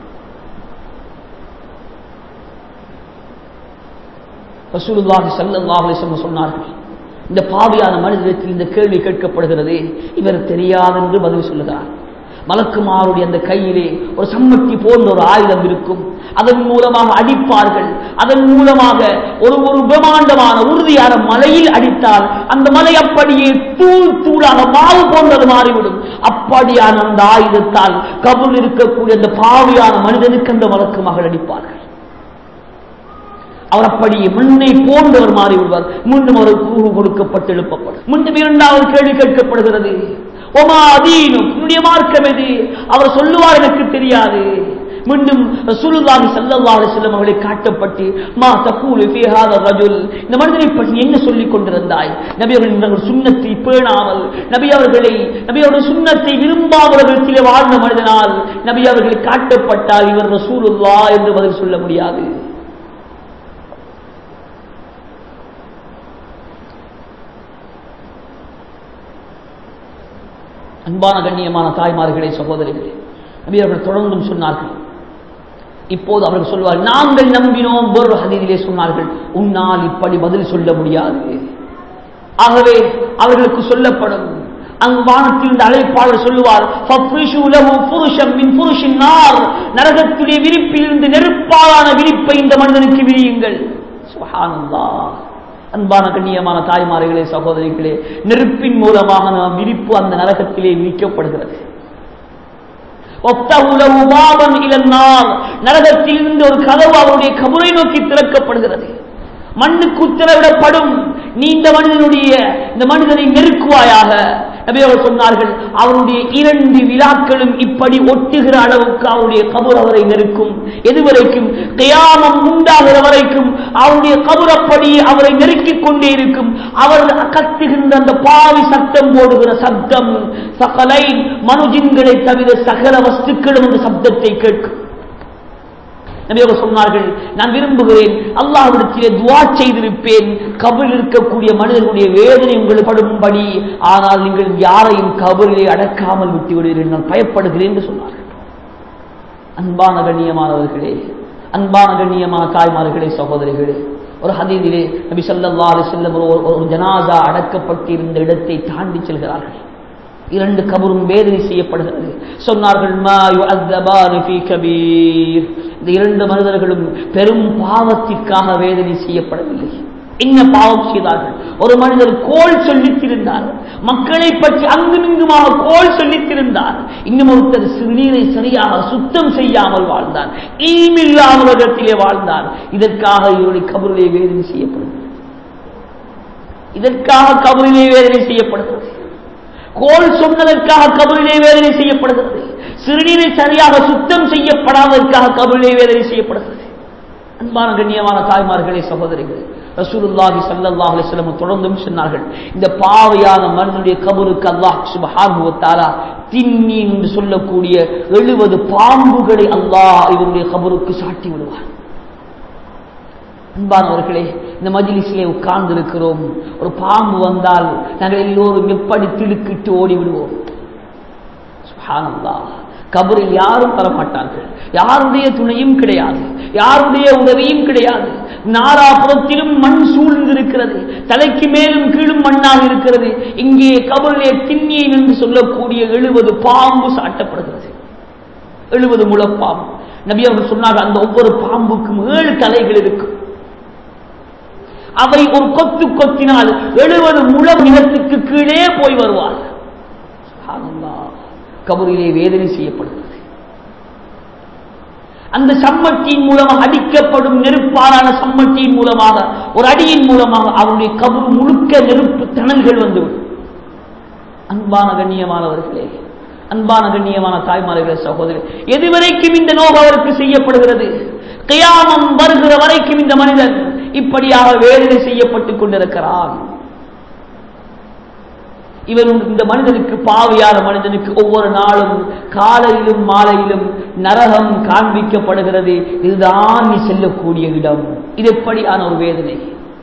ரசூலுல்லாஹி ஸல்லல்லாஹு அலைஹி வஸல்லம் சொன்னார்கள் இந்த பாவியான மனிதத்தில் இந்த கேள்வி கேட்கப்படுகிறது இவர் தெரியாது என்று பதில் சொல்லுகிறார் மலக்குமாருடைய அந்த கையிலே ஒரு சம்மட்டி போன்ற ஒரு ஆயுதம் இருக்கும் அதன் மூலமாக அடிப்பார்கள் அதன் மூலமாக ஒரு ஒரு பிரமாண்டமான உறுதியான மலையில் அடித்தால் அந்த மலை அப்படியே தூள் தூளாக மாவு போன்றது மாறிவிடும் அப்படியான அந்த ஆயுதத்தால் கபுல் இருக்கக்கூடிய அந்த பாவியான மனிதனுக்கு அந்த மலக்குமாக அடிப்பார்கள் அவர் அப்படியே மண்ணை போன்றவர் மாறிவிடுவார் மீண்டும் அவருக்கு ரூஹு கொடுக்கப்பட்டு எழுப்பப்படும் மீண்டும் இரண்டாவது கேள்வி கேட்கப்படுகிறது ஒமா அதீனும் உன்னுடைய மார்க்கம் எது அவர் சொல்லுவார் எனக்கு தெரியாது மீண்டும் ரசூலுல்லாஹி ஸல்லல்லாஹு அலைஹி வஸல்லம் அவர்களை காட்டப்பட்டு மா தகூலு ஃபீ ஹாதா ரஜுல் இந்த மனிதனை பற்றி என்ன சொல்லிக் கொண்டிருந்தாய் நபி அவர்கள் இந்த சுன்னத்தை பேணாமல் நபி அவர்களை நபி அவர்கள் சுன்னத்தை விரும்பாதவர்களிடத்திலே வாழ்ந்த மனிதனால் நபி அவர்கள் காட்டப்பட்டால் இவர் ரசூலுல்லாஹ் என்று பதில் சொல்ல முடியாது அன்பான கண்ணியமான தாய்மார்களே சகோதரிகளே நபி அவர்கள் தொடர்ந்தும் சொன்னார்கள் இப்போது அவர்கள் சொல்வார் நாங்கள் நம்பினோம் ஒரு ஹதீதிலே சொன்னார்கள் உன்னால் இப்படி பதில் சொல்ல முடியாது ஆகவே அவர்களுக்கு சொல்லப்படும் அங்கு வானத்தில் இந்த அழைப்பாளர் சொல்லுவார் "ஃபஃப்ரிஷு லஹு ஃபுருஷம் மின் ஃபுருஷின் நார்." நரகத்துடைய விரிப்பிலிருந்து நெருப்பாலான விரிப்பை இந்த மனிதனுக்கு விரியுங்கள் சுப்ஹானல்லாஹ் அன்பான கண்ணியமான தாய்மார்களே சகோதரிகளே நெருப்பின் மூலமாக நாம் விரிப்பு அந்த நரகத்திலே விரிக்கப்படுகிறது நரகத்திலிருந்து ஒரு கதவு அவருடைய கபரை நோக்கி திறக்கப்படுகிறது மண்ணுக்கு உத்தரவிடப்படும் நீ இந்த மனிதனுடைய இந்த மனிதனை நெருக்குவாயாக நபி அவர் சொன்னார்கள் அவருடைய இரண்டு விழாக்களும் இப்படி ஒட்டுகிற அளவுக்கு அவருடைய கபர் அவரை நெருக்கும் எதுவரைக்கும் கயாமம் உண்டாகிற வரைக்கும் அவருடைய கபர் அப்படி அவரை நெருக்கிக் கொண்டே இருக்கும் அவர் கத்துகின்ற அந்த பாவி சத்தம் போடுகிற சப்தம் சகலை மனுஜின்களை தவிர சகல வஸ்துக்களும் அந்த சப்தத்தை கேட்கும் நபியாக சொன்னார்கள் நான் விரும்புகிறேன் அல்லாஹ்விடத்திலே துவா செய்திருப்பேன் கபில் இருக்கக்கூடிய மனிதர்களுடைய வேதனை உங்களுக்கு படும்படி ஆனால் நீங்கள் யாரையும் கபரிலே அடக்காமல் விட்டு விடுகிறேன் நான் பயப்படுகிறேன் என்று சொன்னார்கள் அன்பான கண்ணியமானவர்களே அன்பான கண்ணியமான தாய்மார்களே சகோதரிகளே ஒரு ஹதீதிலே நபி ஸல்லல்லாஹு அலைஹி வஸல்லம் ஒரு ஒரு ஜனாசா அடக்கப்பட்டிருந்த இடத்தை தாண்டி செல்கிறார்கள் இரண்டு கபரும் வேதனை செய்யப்படுகிறது சொன்னார்கள் மா யுஅzzபானு ஃபீ கபீர் இந்த இரண்டு மனிதர்களும் பெரும் பாவத்திற்காக வேதனை செய்யப்படவில்லை என்ன பாவம் செய்தார்கள் ஒரு மனிதர் கோல் சொல்லித்திருந்தார் மக்களை பற்றி அங்குமிங்குமாக கோல் சொல்லித்திருந்தார் இன்னும் ஒருத்தர் சிறுநீரை சரியாக சுத்தம் செய்யாமல் வாழ்ந்தார் ஈமில்லாத உலகத்திலே வாழ்ந்தார் இதற்காக இவருடைய கபரிலே வேதனை செய்யப்படுகிறது இதற்காக கபரிலே வேதனை செய்யப்படுகிறது கோல் சொன்னதற்காக கபரிலே வேதனை செய்யப்படுகிறது சிறுநீரை சரியாக சுத்தம் செய்யப்படாததற்காக கபரிலே வேதனை செய்யப்படுகிறது அன்பான கண்ணியமான தாய்மார்களே சகோதரிகளே ரசூலுல்லாஹி ஸல்லல்லாஹு அலைஹி வஸல்லம் தொடர்ந்தும் சொன்னார்கள் இந்த பாவையான மனிதனுடைய கபருக்கு அல்லாஹ் சுப்ஹானஹு வ தஆலா தின்னி என்று சொல்லக்கூடிய 70 பாம்புகளை அல்லாஹ் இவருடைய கபருக்கு சாட்டி விடுவார் அன்பானவர்களே இந்த மஜிலிஸிலே உட்கார்ந்து இருக்கிறோம் ஒரு பாம்பு வந்தால் நாங்கள் எல்லோரும் எப்படி திடுக்கிட்டு ஓடி விடுவோம் சுப்ஹானல்லாஹ் கபரில் யாரும் தரமாட்டார்கள் யாருடைய துணையும் கிடையாது யாருடைய உதவியும் கிடையாது நாலாபுரத்திலும் மண் சூழ்ந்திருக்கிறது தலைக்கு மேலும் கீழும் மண்ணாக இருக்கிறது இங்கே கபரிலே திண்ணியன் என்று சொல்லக்கூடிய எழுபது பாம்பு சாட்டப்படுகிறது எழுபது முளப்பாம்பு நபி அவர்கள் சொன்னார்கள் அந்த ஒவ்வொரு பாம்புக்கும் ஏழு தலைகள் இருக்கும் அவை ஒரு கொத்து கொத்தினால் எழுபது முழம் நிலத்துக்கு கீழே போய் வருவார் கபரிலே வேதனை செய்யப்படுகிறது அந்த சம்மட்டியின் மூலமாக அடிக்கப்படும் நெருப்பாலான சம்மட்டியின் மூலமாக ஒரு அடியின் மூலமாக அவருடைய கபரு முழுக்க நெருப்பு தணல்கள் வந்துவிடும் அன்பான கண்ணியமானவர்களே அன்பான கண்ணியமான தாய்மார்களே சகோதரி எதுவரைக்கும் இந்த நோக அவருக்கு செய்யப்படுகிறது கியாமம் வருகிற வரைக்கும் இந்த மனிதன் இப்படியாக வேதனை செய்யப்பட்டுக் கொண்டிருக்கிறான் இவர் இந்த மனிதனுக்கு பாவியான மனிதனுக்கு ஒவ்வொரு நாளும் காலையிலும் மாலையிலும் நரகம் காண்பிக்கப்படுகிறது இதுதான் நீ செல்லக்கூடிய இடம் இது எப்படியான ஒரு வேதனை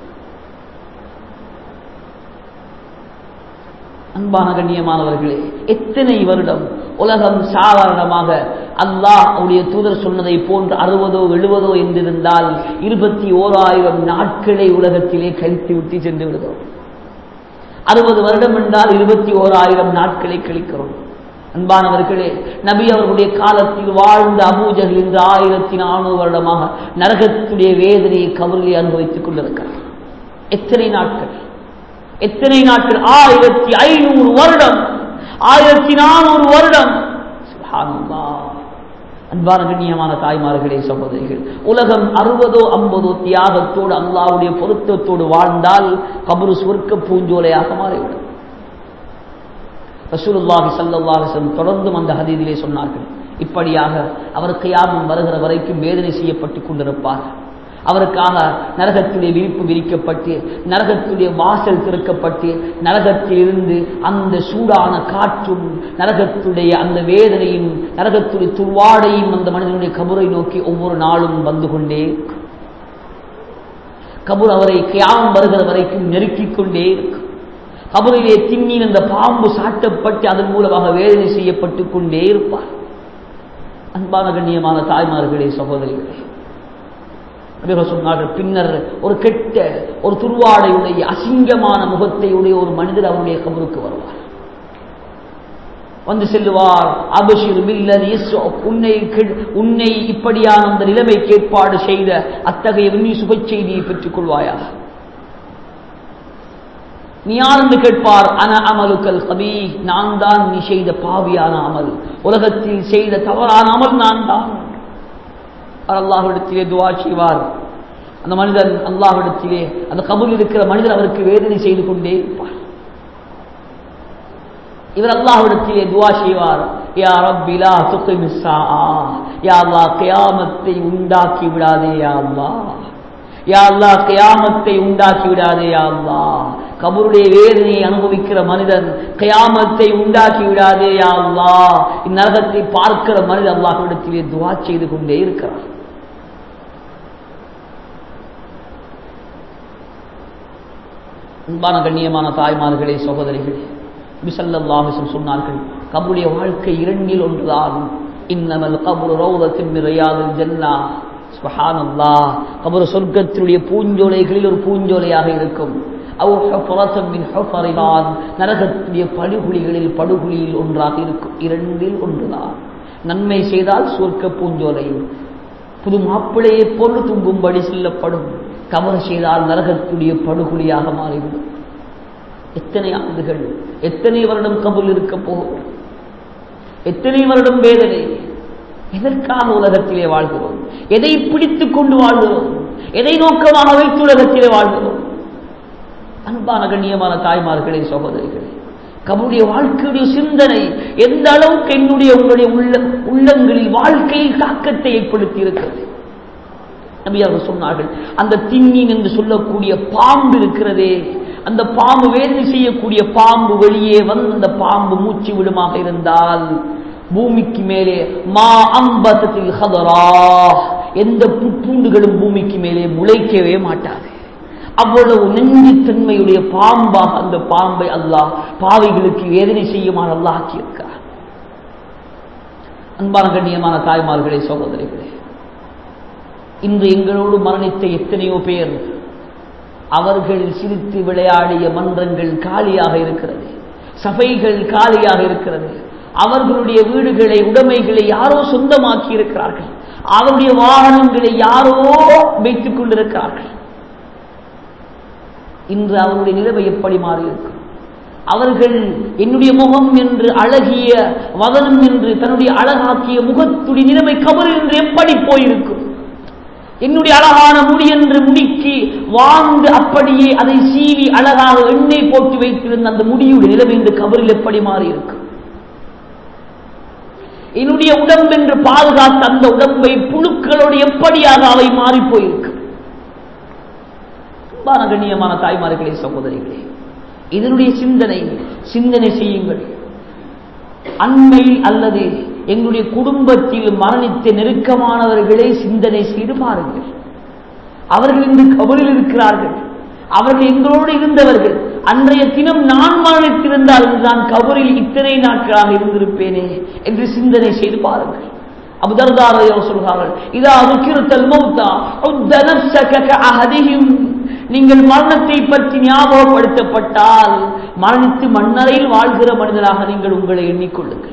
அன்பான கண்ணியமானவர்களே எத்தனை வருடம் உலகம் சாதாரணமாக அல்லாஹ் அவருடைய தூதர் சொன்னதை போன்று அறுபதோ எழுபதோ என்றிருந்தால் இருபத்தி ஓராயிரம் நாட்களை உலகத்திலே கழித்து விட்டு சென்று விடுகிறோம் அறுபது வருடம் என்றால் இருபத்தி ஓராயிரம் நாட்களை கழிக்கிறோம் அன்பானவர்களே நபி அவர்களுடைய காலத்தில் வாழ்ந்த அபூஜர்கள் இன்று ஆயிரத்தி நானூறு வருடமாக நரகத்துடைய வேதனையை கவலை அனுபவித்துக் கொண்டிருக்கிறார் எத்தனை நாட்கள் எத்தனை நாட்கள் ஆயிரத்தி ஐநூறு வருடம் ஆயிரத்தி நானூறு வருடம் அன்பான கண்ணியமான தாய்மார்களே சகோதரிகள் உலகம் அறுபதோ ஐம்பதோ தியாகத்தோடு அல்லாவுடைய பொருத்தத்தோடு வாழ்ந்தால் கபரு சுருக்க பூஞ்சோலையாக மாறிவிடும் ரசூலுல்லாஹி சல்லாஹம் தொடர்ந்தும் அந்த ஹதீதிலே சொன்னார்கள் இப்படியாக அவருக்கு யாரும் வருகிற வரைக்கும் வேதனை செய்யப்பட்டுக் கொண்டிருப்பார் அவருக்காக நரகத்துடைய விரிப்பு விரிக்கப்பட்டு நரகத்துடைய வாசல் திறக்கப்பட்டு நரகத்திலிருந்து அந்த சூடான காற்றும் நரகத்துடைய அந்த வேதனையும் நரகத்துடைய துர்வாடையும் அந்த மனிதனுடைய கபரை நோக்கி ஒவ்வொரு நாளும் வந்து கொண்டே கபூர் அவரை கியாமம் வருகிற வரைக்கும் நெருக்கிக் கொண்டே இருக்கும் கபரிலே திண்ணின் அந்த பாம்பு சாட்டப்பட்டு அதன் மூலமாக வேதனை செய்யப்பட்டு கொண்டே இருப்பார் அன்பான கண்ணியமான தாய்மார்களே சகோதரிகளே நபிகள் சொன்னார்கள் பின்னர் ஒரு கெட்ட ஒரு துர்வாடையுடைய அசிங்கமான முகத்தை உடைய ஒரு மனிதர் அவருடைய கபருக்கு வருவார் வந்து செல்லுவார் அபஷிர் பில்லர் உன்னை உன்னை இப்படியான அந்த நிலைமைக்கு ஏற்பாடு செய்த அத்தகைய நீ சுப செய்தியை பெற்றுக் கொள்வாயா நீ யார் என்று கேட்பார் அன அமலுக்கல் கபி நான் தான் நீ செய்த பாவியான அமல் உலகத்தில் செய்த தவறான அமல் நான் தான் அல்லாஹ்விடத்திலே துவா செய்வார் அந்த மனிதன் அல்லாஹ்விடத்திலே அந்த கபூல் இருக்கிற மனிதன் அவருக்கு வேதனை செய்து கொண்டே இருப்பார் இவர் அல்லாஹ்விடத்திலே துவா செய்வார் யா ரப்பிலா துக்கிமிஸ்ஸா யா அல்லாஹ் கியாமத்தை உண்டாக்கி விடாதே யா அல்லாஹ் யா அல்லாஹ் கியாமத்தை உண்டாக்கி விடாதே யா அல்லாஹ் கபருடைய வேதனையை அனுபவிக்கிற மனிதன் கயாமத்தை உண்டாக்கி விடாதே யா அல்லாஹ் இந்நரகத்தை பார்க்கிற மனிதன் அல்லாஹ்விடத்திலே துவா செய்து கொண்டே இருக்கிறார் அன்பான கண்ணியமான தாய்மார்களே சகோதரிகளே பிசல்லாஹிசம் சொன்னார்கள் கபருடைய வாழ்க்கை இரண்டில் ஒன்றுதான் இன்னமல் கபுரு ரௌதத்தின் ரியாதில் ஜன்னா சுபஹானல்லா கபரு சொர்க்கத்தினுடைய பூஞ்சோலைகளில் ஒரு பூஞ்சோலையாக இருக்கும் நரகத்துடைய படுகுழிகளில் படுகுழியில் ஒன்றாக இருக்கும் இரண்டில் ஒன்றுதான் நன்மை செய்தால் சொர்க்க பூஞ்சோலை புது மாப்பிளையை போன்று துங்கும்படி செல்லப்படும் தவறு செய்தால் நரகத்துடைய படுகொலியாக மாறிவிடும் எத்தனை ஆண்டுகள் எத்தனை வருடம் கபுல் இருக்க போகிறோம் எத்தனை வருடம் வேதனை எதற்காக உலகத்திலே வாழ்கிறோம் எதை பிடித்துக் கொண்டு வாழ்கிறோம் எதை நோக்கமாக வைத்து உலகத்திலே வாழ்கிறோம் அன்பான கண்ணியமான தாய்மார்களே சகோதரிகளே கபருடைய வாழ்க்கையுடைய சிந்தனை எந்த அளவுக்கு என்னுடைய உங்களுடைய உள்ள உள்ளங்களில் வாழ்க்கையில் தாக்கத்தை ஏற்படுத்தி இருக்கிறது நபியாக சொன்னார்கள் அந்த திண்ணின் என்று சொல்லக்கூடிய பாம்பு இருக்கிறதே அந்த பாம்பு வேதனை செய்யக்கூடிய பாம்பு வெளியே வந்து அந்த பாம்பு மூச்சு விடுமாக இருந்தால் பூமிக்கு மேலே மா அம்பத்தில் ஹதரா எந்த புற்பூண்டுகளும் பூமிக்கு மேலே முளைக்கவே மாட்டாது அவ்வளவு நெஞ்சுத்தன்மையுடைய பாம்பாக அந்த பாம்பை அல்லாஹ் பாவைகளுக்கு வேதனை செய்யுமாறு அல்லாஹ் ஆக்கியிருக்கிறார் அன்பான கண்ணியமான தாய்மார்களே சகோதரிகளே இன்று எங்களோடு மரணித்த எத்தனையோ பேர் அவர்கள் சிரித்து விளையாடிய மன்றங்கள் காலியாக இருக்கிறது சபைகள் காலியாக இருக்கிறது அவர்களுடைய வீடுகளை உடைமைகளை யாரோ சொந்தமாக்கி இருக்கிறார்கள் அவருடைய வாகனங்களை யாரோ வைத்துக் கொண்டிருக்கிறார்கள் இன்று அவருடைய நிலைமை எப்படி மாறியிருக்கும் அவர்கள் என்னுடைய முகம் என்று அழகிய வதனம் என்று தன்னுடைய அழகாக்கிய முகத்துடைய நிலைமை கபரில் என்று எப்படி போயிருக்கும் என்னுடைய அழகான முடி என்று முடிக்கு வாழ்ந்து அப்படியே அதை சீவி அழகாக எண்ணெய் போட்டு வைத்திருந்த அந்த முடியுடைய நிலைமை இந்த கபரில் எப்படி மாறியிருக்கும் என்னுடைய உடம்பு என்று பாதுகாத்த அந்த உடம்பை புழுக்களோடு எப்படியாக அவை மாறி போயிருக்கு அன்பான கண்ணியமான தாய்மார்களே சகோதரிகளே இதனுடைய சிந்தனை சிந்தனை செய்யுங்கள் அண்மையில் அல்லது எங்களுடைய குடும்பத்தில் மரணித்த நெருக்கமானவர்களே சிந்தனை செய்து பாருங்கள் அவர்கள் இன்று கபலில் இருக்கிறார்கள் அவர்கள் எங்களோடு இருந்தவர்கள் அன்றைய தினம் நான் மரணித்திருந்தால் நான் கபரில் இத்தனை நாட்களாக இருந்திருப்பேனே என்று சிந்தனை செய்து பாருங்கள் அபுதர்தாரையர் சொல்கிறார்கள் இதா ருக்கிருத்தல் மௌத்தா உத்த நப்சக கஅஹதிஹிம் நீங்கள் மரணத்தை பற்றி ஞாபகப்படுத்தப்பட்டால் மரணித்து மண்ணறையில் வாழ்கிற மனிதனாக நீங்கள் உங்களை எண்ணிக்கொள்ளுங்கள்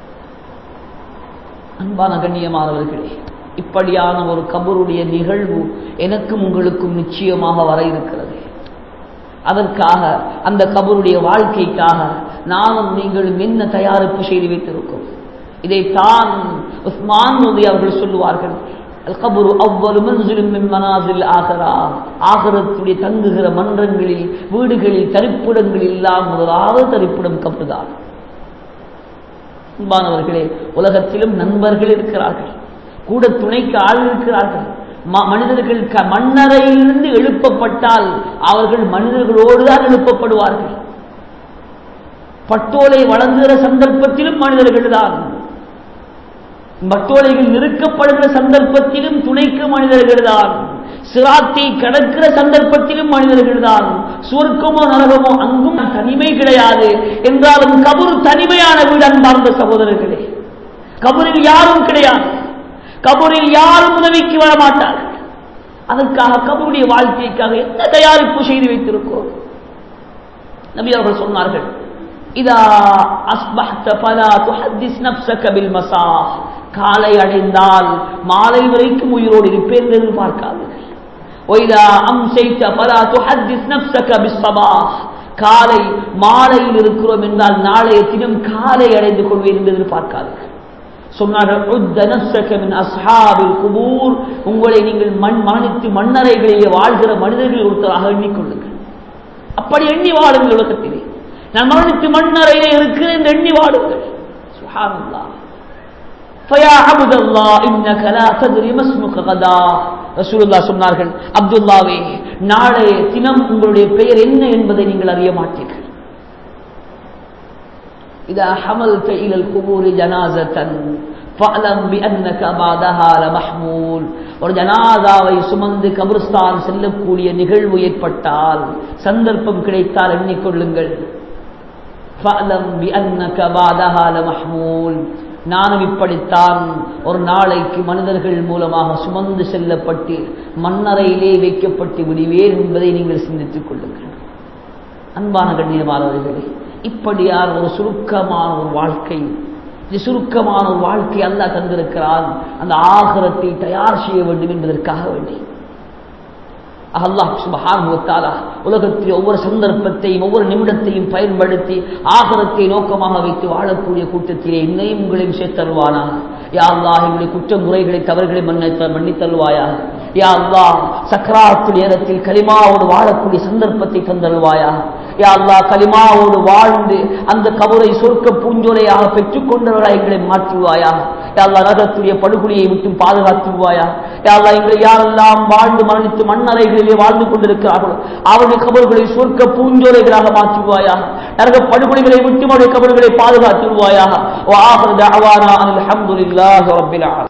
அன்பான கண்ணியமானவர்களே இப்படியான ஒரு கபருடைய நிகழ்வு எனக்கும் உங்களுக்கும் நிச்சயமாக வர இருக்கிறது அதற்காக அந்த கபருடைய வாழ்க்கைக்காக நானும் நீங்களும் என்ன தயாரிப்பு செய்து வைத்திருக்கோம் இதைத்தான் உஸ்மான் நபி அவர்கள் சொல்லுவார்கள் கபரு அவ்வளவு மன்சிலும் மனாசில் ஆகிறா ஆகரத்துடைய தங்குகிற மன்றங்களில் வீடுகளில் தரிப்பிடங்களில் எல்லாம் முதலாவது தரிப்பிடம் கபுதான் அன்பானவர்களே உலகத்திலும் நண்பர்கள் இருக்கிறார்கள் கூட துணைக்கு ஆள் இருக்கிறார்கள் மனிதர்கள் மண்ணறையிலிருந்து எழுப்பப்பட்டால் அவர்கள் மனிதர்களோடு தான் எழுப்பப்படுவார்கள் பட்டோலை வழங்குகிற சந்தர்ப்பத்திலும் மனிதர்கள் தான் பட்டோலைகள் நிறுக்கப்படுகிற சந்தர்ப்பத்திலும் துணைக்கு மனிதர்கள் தான் சிராத்தை கடக்கிற சந்தர்ப்பத்திலும் மனிதர்கள் தான் சுவர்க்கமோ நரகமோ அங்கும் தனிமை கிடையாது என்றாலும் கபரு தனிமையான வீடு அன்பார்ந்த சகோதரர்களே கபரில் யாரும் கிடையாது கபூரில் யாரும் உதவிக்கு வர மாட்டார்கள் அதற்காக கபருடைய வாழ்க்கைக்காக என்ன தயாரிப்பு செய்து வைத்திருக்கோம் நபி அவர்கள் சொன்னார்கள் இதா அஸ்பஹ்த பலா துஹத்திஸ் நப்சக பில் மசா காலை அடைந்தால் மாலை வரைக்கும் உயிரோடு இருப்பேன் என்று எதிர்பார்க்காதீர்கள் ஒய்தா அம்சைத்த பலா துஹத்திஸ் நப்சக பிஸ்ஸபா காலை மாலையில் இருக்கிறோம் என்றால் நாளைய தினம் காலை அடைந்து கொள்வேன் என்று எதிர்பார்க்காதீர்கள் சொன்னார்கள் உங்களை நீங்கள் மண் மரணித்து மண்ணறைகளிலே வாழ்கிற மனிதர்கள் ஒருத்தராக எண்ணிக்கொள்ளுங்கள் அப்படி எண்ணி வாழுங்கள் உலகத்திலே நான் மரணித்து மண்ணறையிலே இருக்கிறேன் என்று எண்ணி வாழுங்கள் சுஹானல்லா فيا عبد الله انك لا تدري ما اسمك غدا ரசூலுல்லாஹ் சொன்னார்கள் அப்துல்லாவே நாளைய தினம் உங்களுடைய பெயர் என்ன என்பதை நீங்கள் அறிய மாட்டீர்கள் إذا حملت إلى القبور جنازة فألم بأنك بعدها لمحمول ஒரு ஜனாதாவை சுமந்து கபிரஸ்தான் செல்லக்கூடிய நிகழ்வு ஏற்பட்டால் சந்தர்ப்பம் கிடைத்தால் எண்ணிக்கொள்ளுங்கள் فألم بأنك بعدها لمحمول நானும் இப்படித்தான் ஒரு நாளைக்கு மனிதர்கள் மூலமாக சுமந்து செல்லப்பட்டு மண்ணறையிலே வைக்கப்பட்டு விடுவேன் என்பதை நீங்கள் சிந்தித்துக் கொள்ளுங்கள் அன்பான கண்ணியமானவர்களே இப்படியான ஒரு சுருக்கமான ஒரு வாழ்க்கை இது சுருக்கமான ஒரு வாழ்க்கை அல்ல தந்திருக்கிறான் அந்த ஆகரத்தை தயார் செய்ய வேண்டும் என்பதற்காக வேண்டி அல்லாஹ் சுபஹானுவத்தாலா உலகத்தில் ஒவ்வொரு சந்தர்ப்பத்தையும் ஒவ்வொரு நிமிடத்தையும் பயன்படுத்தி ஆகரத்தை நோக்கமாக வைத்து வாழக்கூடிய கூட்டத்திலே என்னையும் உங்களையும் சேர்த்தருவானா யா அல்லாஹ் எங்களுடைய குற்ற முறைகளை தவறுகளை மன்னித்த மன்னித்தருவாயா யா அல்லாஹ் சக்கராத்து நேரத்தில் கலிமாவோடு வாழக்கூடிய சந்தர்ப்பத்தை தந்தருவாயா யா அல்லாஹ் கலிமாவோடு வாழ்ந்து அந்த கபரை சொர்க்க பூஞ்சோலையாக பெற்றுக் கொண்டவர்களாக எங்களை மாற்றுவாயா யா அல்லாஹ் நரகத்துடைய படுகொலியை விட்டு பாதுகாத்துவாயா யா அல்லாஹ் எங்களை யாரெல்லாம் வாழ்ந்து மரணித்து மண்ணறைகளிலே வாழ்ந்து கொண்டிருக்கிறார்களோ அவருடைய கபர்களை சொர்க்க பூஞ்சோலைகளாக மாற்றுவாயா நரக படுகொலிகளை விட்டு அவருடைய கபர்களை பாதுகாத்துவாயா வா ஆஹிரு தஅவானா அல்ஹம்துலில்லாஹி ரப்பில் ஆலமீன்